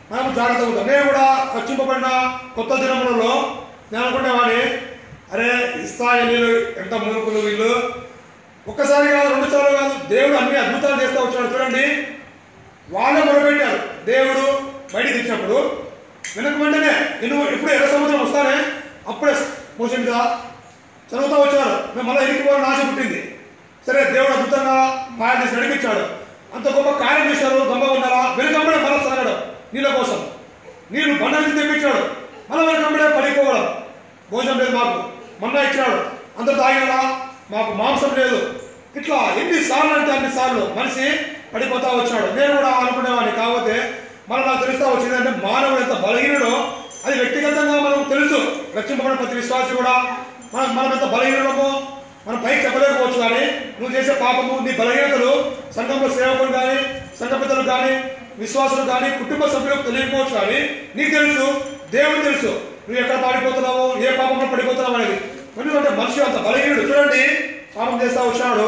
మనం జాగ్రత్తగా ఉంటాం నేను కూడా రక్షింపబడిన కొత్త దినములలో నేను అనుకునేవాడిని అరే ఇస్రాయేలీలు ఎంత మూర్ఖులు వీళ్ళు ఒక్కసారి కాదు రెండు సార్లు కాదు దేవుడు అన్ని అద్భుతాలు చేస్తూ వచ్చాడు చూడండి వాళ్ళే మొదలుపెట్టారు దేవుడు బయటికి తెచ్చినప్పుడు వెనక వెంటనే నేను ఇప్పుడు ఎర్ర సముద్రం వస్తానే అప్పుడే మోసం మీద చదువుతూ వచ్చారు మేము మళ్ళీ ఎరిగిపోవాలని ఆశ పుట్టింది సరే దేవుడు అద్భుతంగా మాయ చేసి నడిపించాడు అంత గొప్ప కార్యం చేశారు గొప్ప ఉన్నారా వెనుకంబడే మళ్ళీ సాగాడు నీళ్ళ కోసం నీళ్ళు బండ నుంచి తెప్పించాడు మళ్ళీ వెనుకంబడే పడిపోవడం భోజనం లేదు మాకు మొన్న ఇచ్చినాడు అంత తాగినా మాకు మాంసం లేదు ఇట్లా ఎన్ని సార్లు అంటే అన్ని సార్లు మనిషి పడిపోతా వచ్చాడు నేను కూడా అనుకునేవాడిని కాకపోతే మనం నాకు తెలుస్తా వచ్చింది అంటే మానవుడు ఎంత బలహీనుడో అది వ్యక్తిగతంగా మనకు తెలుసు రక్షింపబడిన ప్రతి విశ్వాసి కూడా మనం మనం ఎంత బలహీనుడమో మనం పైకి చెప్పలేకపోవచ్చు కానీ నువ్వు చేసే పాపము నీ బలహీనతలు సంఘంలో సేవకులు కానీ సంఘ పెద్దలు కానీ విశ్వాసులు కానీ కుటుంబ సభ్యులకు తెలియకపోవచ్చు కానీ నీకు తెలుసు దేవుడు తెలుసు నువ్వు ఎక్కడ పాడిపోతున్నావు ఏ పాపంలో పడిపోతున్నావు అనేది ఎందుకంటే మనిషి అంత బలహీనుడు చూడండి పాపం చేస్తా వచ్చాడు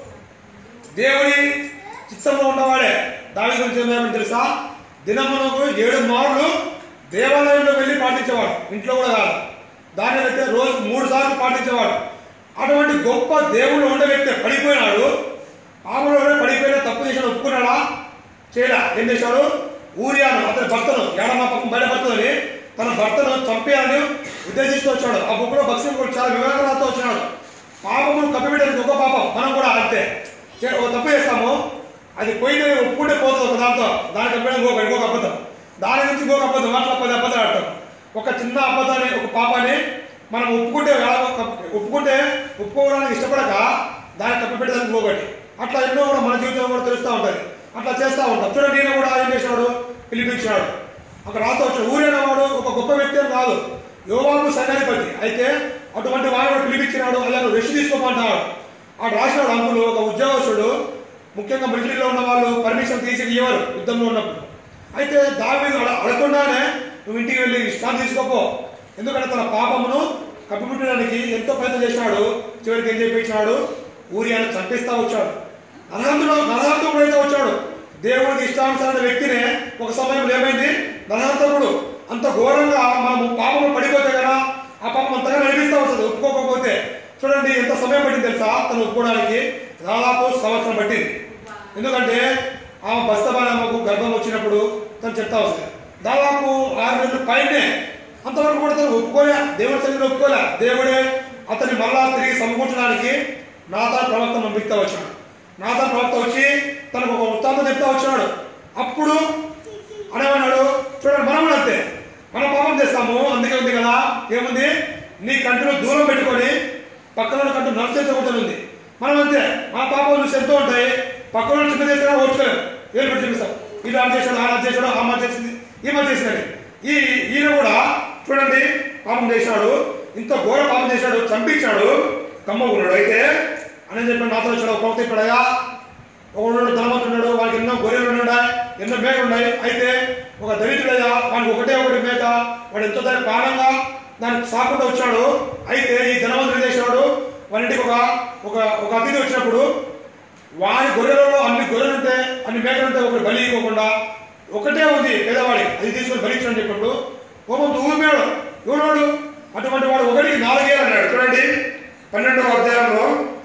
దేవుడి చిత్తంలో ఉన్నవాడే దాని గురించి ఏమేమని తెలుసా దినమునకు ఏడు మార్లు దేవాలయంలో వెళ్ళి పాటించేవాడు ఇంట్లో కూడా కాదు దాని అయితే రోజు మూడు సార్లు పాటించేవాడు అటువంటి గొప్ప దేవుడు ఉండే వ్యక్తి పడిపోయినాడు పాపంలోనే పడిపోయిన తప్పు చేసిన ఒప్పుకున్నాడా చేయడా ఏం చేశాడు ఊరియాను అతని భర్తను ఏడమా పాపం బయటపడుతుందని తన భర్తను చంపేయాలని ఉద్దేశిస్తూ వచ్చాడు ఆ బుక్కులో భక్తులు కూడా చాలా వివేకాలతో వచ్చినాడు పాపమును కప్పిపెట్టడానికి ఒక పాపం మనం కూడా అంతే చే- ఒక తప్పు చేస్తాము అది పోయిన ఒప్పుకుంటే పోతుంది ఒక దాంతో దానికి కప్పిన ఇంకొక ఇంకొక అబద్ధం దాని నుంచి ఇంకొక అబద్ధం అట్లా పది అబద్ధాలు ఆడతాం ఒక చిన్న అబద్ధాన్ని ఒక పాపాన్ని మనం ఒప్పుకుంటే ఎలా కప్పు- ఒప్పుకుంటే ఒప్పుకోవడానికి ఇష్టపడక దాన్ని కప్పిపెట్టడానికి ఇంకొకటి అట్లా ఎన్నో కూడా మన జీవితంలో కూడా తెలుస్తూ ఉంటుంది అట్లా చేస్తూ ఉంటాం చూడండి నేను కూడా ఏం చేసినాడు పిలిపించాడు అక్కడ రాత వచ్చాడు ఊరైన వాడు ఒక గొప్ప వ్యక్తి అని కాదు యోవాబు సైన్యాధిపతి అయితే అటువంటి వాడు కూడా పిలిపించినాడు అలా రెస్ట్ తీసుకోమంటాడు ఆ రాసినాడు అంకులు ఒక ఉద్యోగస్తుడు ముఖ్యంగా మిలిటరీలో ఉన్న వాళ్ళు పర్మిషన్ తీసి ఇవ్వరు యుద్ధంలో ఉన్నప్పుడు అయితే దావీదు అడ అడగకుండానే నువ్వు ఇంటికి వెళ్ళి విశ్రాంతి తీసుకోపో ఎందుకంటే తన పాపమును కప్పిపుట్టడానికి ఎంతో ప్రయత్నం చేశాడు చివరికి ఏం చేయించాడు ఊరియాను చంపిస్తా వచ్చాడు నరహంతుడు నరహంతకుడు అయితే వచ్చాడు దేవుడికి ఇష్టానుసారైన వ్యక్తినే ఒక సమయంలో ఏమైంది నరహంతకుడు అంత ఘోరంగా మనము పాపము పడిపోతే కదా ఆ పాపం అంతగా నడిపిస్తూ వస్తుంది ఒప్పుకోకపోతే చూడండి ఎంత సమయం పట్టింది తెలుసా తను ఒప్పుకోవడానికి దాదాపు సంవత్సరం పట్టింది ఎందుకంటే ఆమె బస్తబాలమ్మకు గర్భం వచ్చినప్పుడు తను చెప్తా వస్తుంది దాదాపు ఆరు నెలలు పైనే అంతవరకు కూడా తను ఒప్పుకోలే దేవుడి సన్నిధిలో ఒప్పుకోలే దేవుడే అతన్ని మళ్ళా తిరిగి సమకూర్చడానికి నాథా ప్రవక్త పంపిస్తా వచ్చాడు నాథా ప్రవక్త వచ్చి తనకు ఒక వృత్తాంతం చెప్తా వచ్చినాడు అప్పుడు అనేమన్నాడు చూడండి మనం కూడా అంతే మనం పాపం చేస్తాము అందుకే ఉంది కదా ఏముంది నీ కంటిలో దూరం పెట్టుకొని పక్కన కంటు నడుచేసుకోతుంది మనం అంతే మన పాపం చూసి ఎంతో ఉంటాయి పక్కన చిన్న చేసినా ఓర్చుకోలేము ఏం పెట్టి చూపిస్తాం ఇది ఆమె చేశాడు ఆమె చేశాడు ఆమె చేసింది ఈమె చేసినది ఈ ఈయన కూడా చూడండి పాపం చేశాడు ఇంత ఘోర పాపం చేశాడు చంపించాడు కమ్మగున్నాడు అయితే అని చెప్పి నాతో వచ్చాడు ఒక ప్రవక్త ఇప్పుడయ్యా ఒకడు ధనవంతుడు వాడికి ఎన్నో గొర్రెలు ఉన్నాయి ఎన్నో మేకలు ఉన్నాయి అయితే ఒక దళితుడయ్యా వాడికి ఒకటే ఒకటి మేక వాడు ఎంతో దాని ప్రాణంగా దానికి సాకుండా వచ్చాడు అయితే ఈ ధనవంతుడు చేశాడు వాడి ఇంటికి ఒక ఒక ఒక అతిథి వచ్చినప్పుడు వారి గొర్రెలలో అన్ని గొర్రెలు ఉంటే అన్ని మేకలు ఉంటే ఒకటి బలి ఇవ్వకుండా ఒకటే ఉంది పేదవాడి అది తీసుకొని బలించడం చెప్పినప్పుడు కోపం ఊరిపోయాడు ఎవడు అటువంటి వాడు ఒకటికి నాలుగేళ్ళు అన్నాడు చూడండి పన్నెండవ అధ్యాయంలో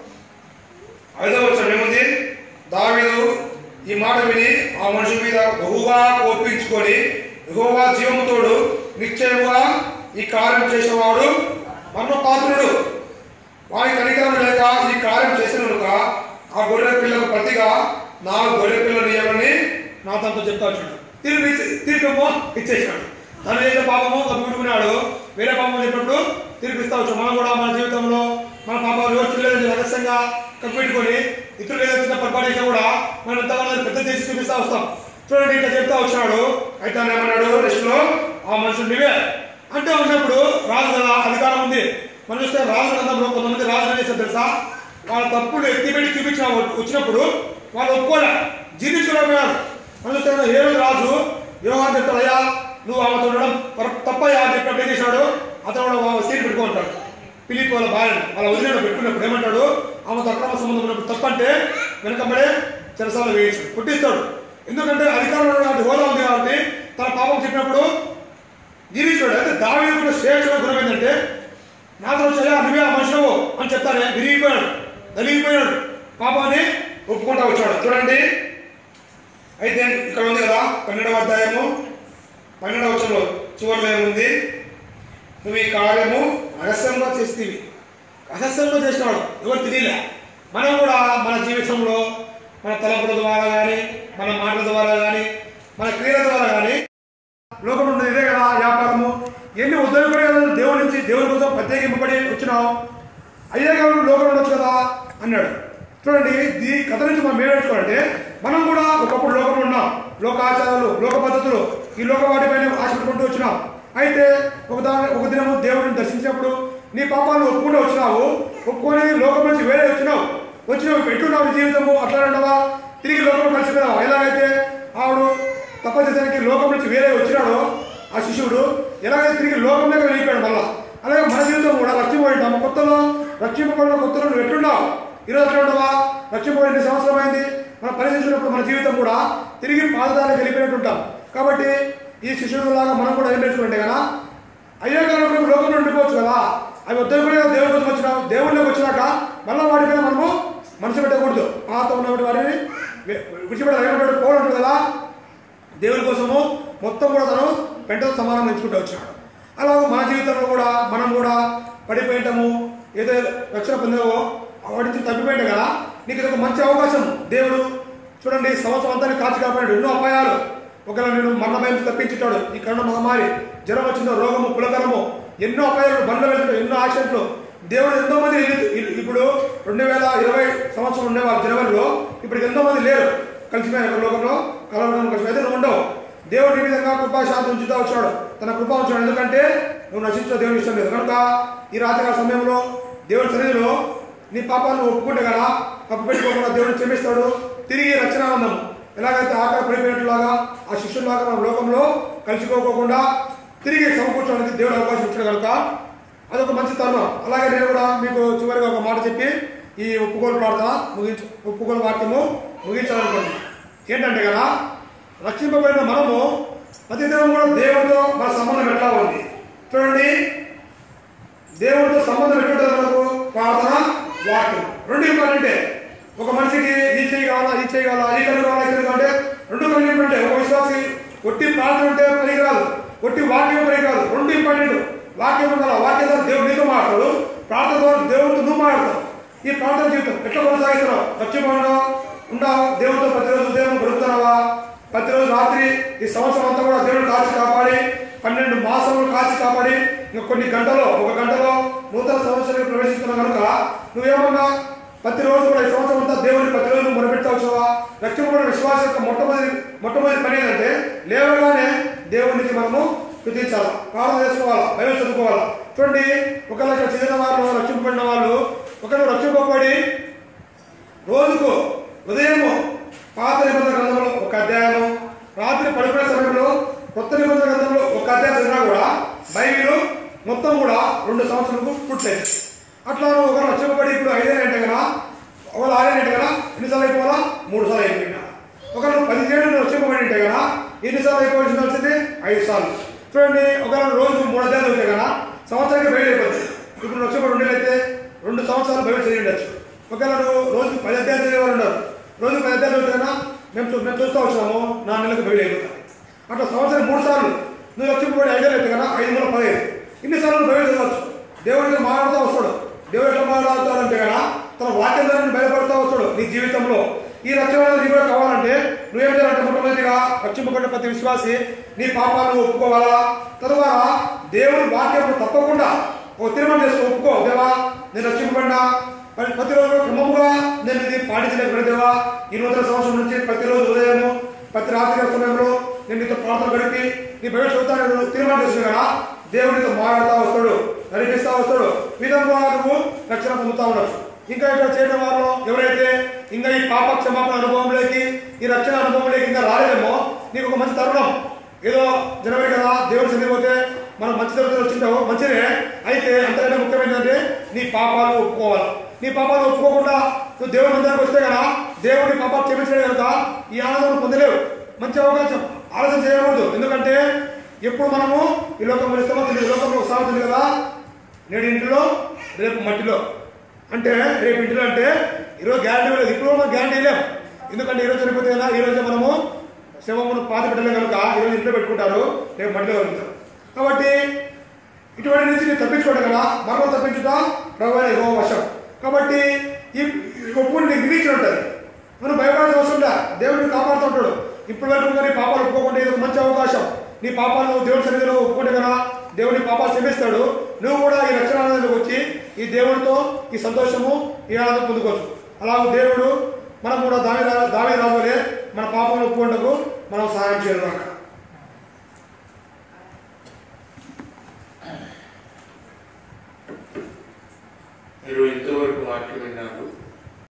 ఐదవ వచ్చిన ఏముంది దావీదు ఈ మాట విని ఆ మనిషి మీద బహుగా కోపించుకొని యెహోవా జీవముతోడు నిశ్చయముగా ఈ కార్యం చేసేవాడు మరణ పాత్రుడు వారి కనికరం లేక ఈ కార్యం చేసిన కనుక ఆ గొర్రె పిల్లకు ప్రతిగా నా గొర్రె పిల్లని ఇవ్వమని నా తనతో చెప్తా వచ్చాడు తిరిగి తిరిగిమో ఇచ్చేసాడు తను చేసే పాపము కప్పుకున్నాడు వేరే పాపం చెప్పినప్పుడు తిరిగిస్తా వచ్చాడు మనం కూడా మన జీవితంలో మన పాపాలు చూడలేదని రహస్యంగా కప్పెట్టుకొని ఇతరులు ఏదో చిన్న పొరపాటు చేసినా కూడా మనం ఎంతగానో పెద్ద చేసి చూపిస్తా వస్తాం చూడండి ఇట్లా చెప్తా వచ్చాడు అయితే ఆయన ఏమన్నాడు నెక్స్ట్ లో ఆ మనుషులు నువ్వే అంటే ఉన్నప్పుడు రాజు కదా అధికారం ఉంది మనం చూస్తే రాజు గ్రంథంలో కొంతమంది రాజు ఏం చేశారు తెలుసా వాళ్ళ తప్పులు ఎత్తిపెట్టి చూపించిన వచ్చినప్పుడు వాళ్ళు ఒప్పుకోలే జీర్ణించుకోలేకపోయారు మనం చూస్తే ఏ రోజు రాజు వ్యవహారం చెప్తాడు అయ్యా నువ్వు ఆమెతో ఉండడం పర- తప్పయ్యా అని చెప్పినప్పుడు ఏం చేశాడు అతను కూడా వాళ్ళ సీట్ పెట్టుకుంటాడు పిలిపి వాళ్ళ భార్యను వాళ్ళ వదిలేడు పెట్టుకున్నప్పుడు ఏమంటాడు ఆమెతో అక్రమ సంబంధం ఉన్నప్పుడు తప్పంటే వెనకబడే చెరసాల వేయించాడు పుట్టిస్తాడు ఎందుకంటే అధికారంలో ఉన్నటువంటి హోదా ఉంది కాబట్టి తన పాపం చెప్పినప్పుడు నిరీక్షుడు అయితే దావీదుకు శ్రేష్ఠ గుణం ఏంటంటే నాతో వచ్చాయా నువ్వే ఆ మనుషులు అని చెప్తానే విరిగిపోయాడు నలిగిపోయాడు పాపాన్ని ఒప్పుకుంటా వచ్చాడు చూడండి అయితే ఇక్కడ ఉంది కదా పన్నెండవ అధ్యాయము పన్నెండవ వచ్చంలో చివరిలో ఏముంది నువ్వు ఈ కార్యము రహస్యంగా చేస్తేవి రహస్యంగా చేసినాడు ఎవరు తెలియలే మనం కూడా మన జీవితంలో మన తలపుల ద్వారా కానీ మన మాటల ద్వారా కానీ మన క్రియల ద్వారా కానీ లోకం ఉన్నది ఇదే కదా వ్యాపారము ఎన్ని ఉద్యోగపడే దేవుడి నుంచి దేవుడి కోసం ప్రత్యేకింపబడి వచ్చినావు అయ్యే కాదు లోకం ఉండొచ్చు కదా అన్నాడు చూడండి ఈ కథ నుంచి మనం ఏం నేర్చుకోవాలంటే మనం కూడా ఒకప్పుడు లోకంలో ఉన్నాం లోక ఆచారాలు లోక పద్ధతులు ఈ లోక వాటిపైన ఆశపడుకుంటూ వచ్చినాం అయితే ఒక దాని ఒక దినము దేవుడిని దర్శించినప్పుడు నీ పాపాలను ఒప్పుకుంటూ వచ్చినావు ఒప్పుకొని లోకం నుంచి వేరే వచ్చినావు వచ్చినావు ఎట్లున్నావు నీ జీవితము అట్లా ఉండవా తిరిగి లోకంలో కలిసిపోయావు ఎలాగైతే ఆవిడ తప్ప చేసేదానికి లోకం నుంచి వేరే వచ్చినాడో ఆ శిష్యుడు ఎలాగైతే తిరిగి లోకంలోకి వెళ్ళిపోయాడు మళ్ళా అలాగే మన జీవితం కూడా రక్షింపబడి కొత్తలో రక్షింపబడిన కొత్తలో నువ్వు ఎట్లున్నావు ఈరోజు ఎట్లా ఉండవా రక్షింపబడి ఎన్ని సంవత్సరం అయింది మనం పరిశీలించినప్పుడు మన జీవితం కూడా తిరిగి పాదదానికి వెళ్ళిపోయినట్టు ఉంటాం కాబట్టి ఈ శిష్యుడు లాగా మనం కూడా ఏం నేర్చుకుంటే కదా అయ్యే కాలంలో లోకంలో ఉండిపోవచ్చు కదా అవి వద్దరు కూడా దేవుడి కోసం వచ్చినాం దేవుళ్ళకి వచ్చినాక మళ్ళీ వాడి మీద మనము మనసు పెట్టకూడదు పాత ఉన్నటువంటి వారిని విడిచిపెట్టాలి పోలు ఉంటుంది కదా దేవుని కోసము మొత్తం కూడా తను పెంటతో సమానం ఎంచుకుంటూ వచ్చాడు అలాగే మన జీవితంలో కూడా మనం కూడా పడిపోయింటాము ఏదో రక్షణ పొందావో వాటి నుంచి తప్పిపోయింటే కదా నీకు ఇది ఒక మంచి అవకాశం దేవుడు చూడండి సంవత్సరం అంతా నీ కాచి కాపాడు ఎన్నో అపాయాలు ఒకవేళ నేను మరణ భయం తప్పించుతాడు ఈ కరోనా మహమ్మారి జ్వరం వచ్చిందో రోగము పులకరము ఎన్నో అపాయాలు బండ్లు వెళ్తాడు ఎన్నో యాక్సిడెంట్లు దేవుడు ఎంతో మంది ఇ- ఇ- ఇప్పుడు రెండు వేల ఇరవై సంవత్సరం ఉండేవాళ్ళు జనవరిలో ఇప్పుడు ఎంతో మంది లేరు కలిసిపోయారు లోకంలో కలవడం కలిసి అయితే నువ్వు ఉండవు దేవుడు ఈ విధంగా కృపా శాంతి ఉంచుతా వచ్చాడు తన కృప ఉంచాడు ఎందుకంటే నువ్వు నశించడం దేవుని ఇష్టం లేదు కనుక ఈ రాత్రికాల సమయంలో దేవుడి సన్నిధిలో నీ పాపాలను ఒప్పుకుంటే కదా తప్పు పెట్టుకోకుండా దేవుడు క్షమిస్తాడు తిరిగి రచనానందం ఎలాగైతే ఆకలి పడిపోయినట్లాగా ఆ శిష్యులాగా మన లోకంలో కలిసిపోకోకుండా తిరిగి సమకూర్చడానికి దేవుడు అవకాశం ఇచ్చాడు కనుక అదొక మంచి తరుణం అలాగే నేను కూడా మీకు చివరిగా ఒక మాట చెప్పి ఈ ఒప్పుకోలు ప్రార్థన ముగించు ఒప్పుకోలు వాక్యము ముగించాలనుకోండి ఏంటంటే కదా రక్షింపబడిన మనము ప్రతిదినం కూడా దేవుడితో మన సంబంధం ఎట్లా ఉంది చూడండి దేవుడితో సంబంధం ఎట్లుంటుంది మనకు ప్రార్థన వాక్యం రెండు ఇంపార్టెంటే ఒక మనిషికి ఈ చేయి కావాలా ఈ చేయి కావాలా ఈ కళ్ళు కావాలా ఈ కళ్ళు కావాలంటే రెండు కళ్ళు ఇంపార్టెంట్ ఒక విశ్వాసి ఒట్టి ప్రార్థన ఉంటే పనికిరాదు ఒట్టి వాక్యం పనికిరాదు రెండు ఇంపార్టెంట్ వాక్యం ఉండాలి వాక్యం ద్వారా దేవుడు నీతో మాట్లాడు ప్రార్థన ద్వారా దేవుడితో నువ్వు మాట్లాడతావు ఈ ప్రార్థన జీవితం ఎట్లా కొనసాగిస్తున్నావు రక్షింపడం ఉండవు దేవుడితో ప్రతిరోజు దేవుడు గడుపుతున్నావా ప్రతిరోజు రాత్రి ఈ సంవత్సరం అంతా కూడా దేవుడు కాచి కాపాడి పన్నెండు మాసములు కాచి కాపాడి ఇంకా కొన్ని గంటలో ఒక గంటలో నూతన సంవత్సరానికి ప్రవేశిస్తున్నావు కనుక నువ్వేమన్నా ప్రతిరోజు కూడా ఈ సంవత్సరం అంతా దేవుడిని ప్రతిరోజు మొరపెట్టవచ్చువా రక్షింపబడిన విశ్వాస యొక్క మొట్టమొదటి మొట్టమొదటి పని ఏంటంటే లేవగానే దేవునికి మనము స్థుతించాలి ప్రార్థన చేసుకోవాలా బైబిల్ చదువుకోవాలా చూడండి ఒకవేళ ఇక్కడ చెందిన వాళ్ళు రక్షింపబడిన వాళ్ళు ఒకరు రక్షింపబడి రోజుకు ఉదయము పాత నిబంధన గ్రంథంలో ఒక అధ్యాయము రాత్రి పడుకునే సమయంలో కొత్త నిబంధన గ్రంథంలో ఒక అధ్యాయం చదివినా కూడా బైబిల్ మొత్తం కూడా రెండు సంవత్సరాలకు పూర్తయింది అట్లా ఒకరు రక్షింపబడి ఇప్పుడు ఐదేళ్ళు అంటే కదా ఒకరు ఆరేళ్ళు అంటే కదా ఎన్నిసార్లు అయిపోవాలా మూడు సార్లు అయిపోయినా ఒకరు పదిహేడు రక్షింపబడి ఉంటే కదా ఎన్నిసార్లు అయిపోవాల్సి వచ్చింది ఐదు సార్లు చూడండి ఒకరు రోజు మూడు అధ్యాయులు ఉంటే కదా సంవత్సరానికి బయట అయిపోతుంది ఇప్పుడు రక్షింపబడి ఉండేలైతే రెండు సంవత్సరాలు బయట చదివి ఉండొచ్చు ఒకవేళ నువ్వు రోజుకి పది అధ్యాయులు చదివేవారు ఉండరు రోజు పది అధ్యాయులు ఉంటే కదా మేము చూ- మేము చూస్తూ వచ్చినాము నా నెలకు బయట అయిపోతుంది అట్లా సంవత్సరం మూడు సార్లు నువ్వు రక్షింపబడి ఐదేళ్ళు అయితే కదా ఐదు వందల పదిహేను ఇన్నిసార్లు నువ్వు బయట చదవచ్చు దేవుడితో మాట్లాడుతూ వస్తాడు దేవుడు ఎట్లా మాట్లాడుతాడంటే కదా తన వాక్యం ద్వారా నువ్వు బయటపడుతూ వస్తాడు నీ జీవితంలో ఈ రక్షణ అనేది నీకు కూడా కావాలంటే నువ్వేం చేయాలంటే మొట్టమొదటిగా రక్షింపబడిన ప్రతి విశ్వాసి నీ పాపాలను ఒప్పుకోవాలా తరువాత దేవుడి వాక్యం తప్పకుండా ఒక తీర్మానం చేసుకో ఒప్పుకో దేవా నేను రక్షింపబడినా మరి ప్రతిరోజు క్రమముగా నేను ఇది పాటించలేకపోయిన దేవా ఈ నూతన సంవత్సరం నుంచి ప్రతిరోజు ఉదయము ప్రతి రాత్రి సమయంలో నేను నీతో ప్రార్థన గడిపి నీ భవిష్యత్ చదువుతాను తీర్మానం చేసిన కదా దేవుడు నీతో మాట్లాడుతూ వస్తాడు నడిపిస్తూ వస్తాడు ఈ విధంగా నువ్వు రక్షణ పొందుతా ఉండొచ్చు ఇంకా ఇక్కడ చేయడం వారు ఎవరైతే ఇంకా ఈ పాప క్షమాపణ అనుభవంలోకి ఈ రక్షణ అనుభవంలోకి ఇంకా రాలేదేమో నీకు ఒక మంచి తరుణం ఏదో జనవరి కదా దేవుడు చదివిపోతే మనం మంచి తరగతి వచ్చింటావు మంచిదే అయితే అంతకంటే ముఖ్యమైనది నీ పాపాలు ఒప్పుకోవాలి నీ పాపాలు ఒప్పుకోకుండా నువ్వు దేవుడి మందిరానికి వస్తే కదా దేవుడి పాపాలు క్షమించడం కనుక ఈ ఆనందం పొందలేవు మంచి అవకాశం ఆలోచన చేయకూడదు ఎందుకంటే ఎప్పుడు మనము ఈ లోకం ఇస్తామో తెలియదు లోకంలో ఒక సామెత ఉంది కదా నేడు ఇంటిలో రేపు మట్టిలో అంటే రేపు ఇంటిలో అంటే ఈరోజు గ్యారంటీ లేదు ఇప్పుడు మనం గ్యారంటీ లేం ఎందుకంటే ఈరోజు చనిపోతే కదా ఈరోజు మనము శవమును పాత పెట్టలేం కనుక ఈరోజు ఇంట్లో పెట్టుకుంటారు రేపు మట్టిలో వెళ్తారు కాబట్టి ఇటువంటి నుంచి నేను తప్పించుకోవడం కదా మరణం తప్పించుట ప్రభు అయిన యెహోవా వశం కాబట్టి ఈ ఈ ఒప్పుకుని నీకు నిరీక్షణ ఉంటుంది మనం భయపడాల్సిన అవసరం లే దేవుడిని కాపాడుతూ ఉంటాడు ఇప్పటి వరకు ఇంకా నీ పాపాలు ఒప్పుకోకుండా ఇది ఒక మంచి అవకాశం నీ పాపాలు దేవుడి సన్నిధిలో ఒప్పుకుంటే కదా దేవుడి పాపాలు క్షమిస్తాడు నువ్వు కూడా ఈ రక్షణానందకు వచ్చి ఈ దేవుడితో ఈ సంతోషము ఈ ఆనందం పొందుకోవచ్చు అలాగే దేవుడు మనం కూడా దావి దావి రాబోలే మన పాపాలు ఒప్పుకుంటకు మనం సహాయం చేయడం మీరు ఇంతవరకు వాక్యం విన్నారు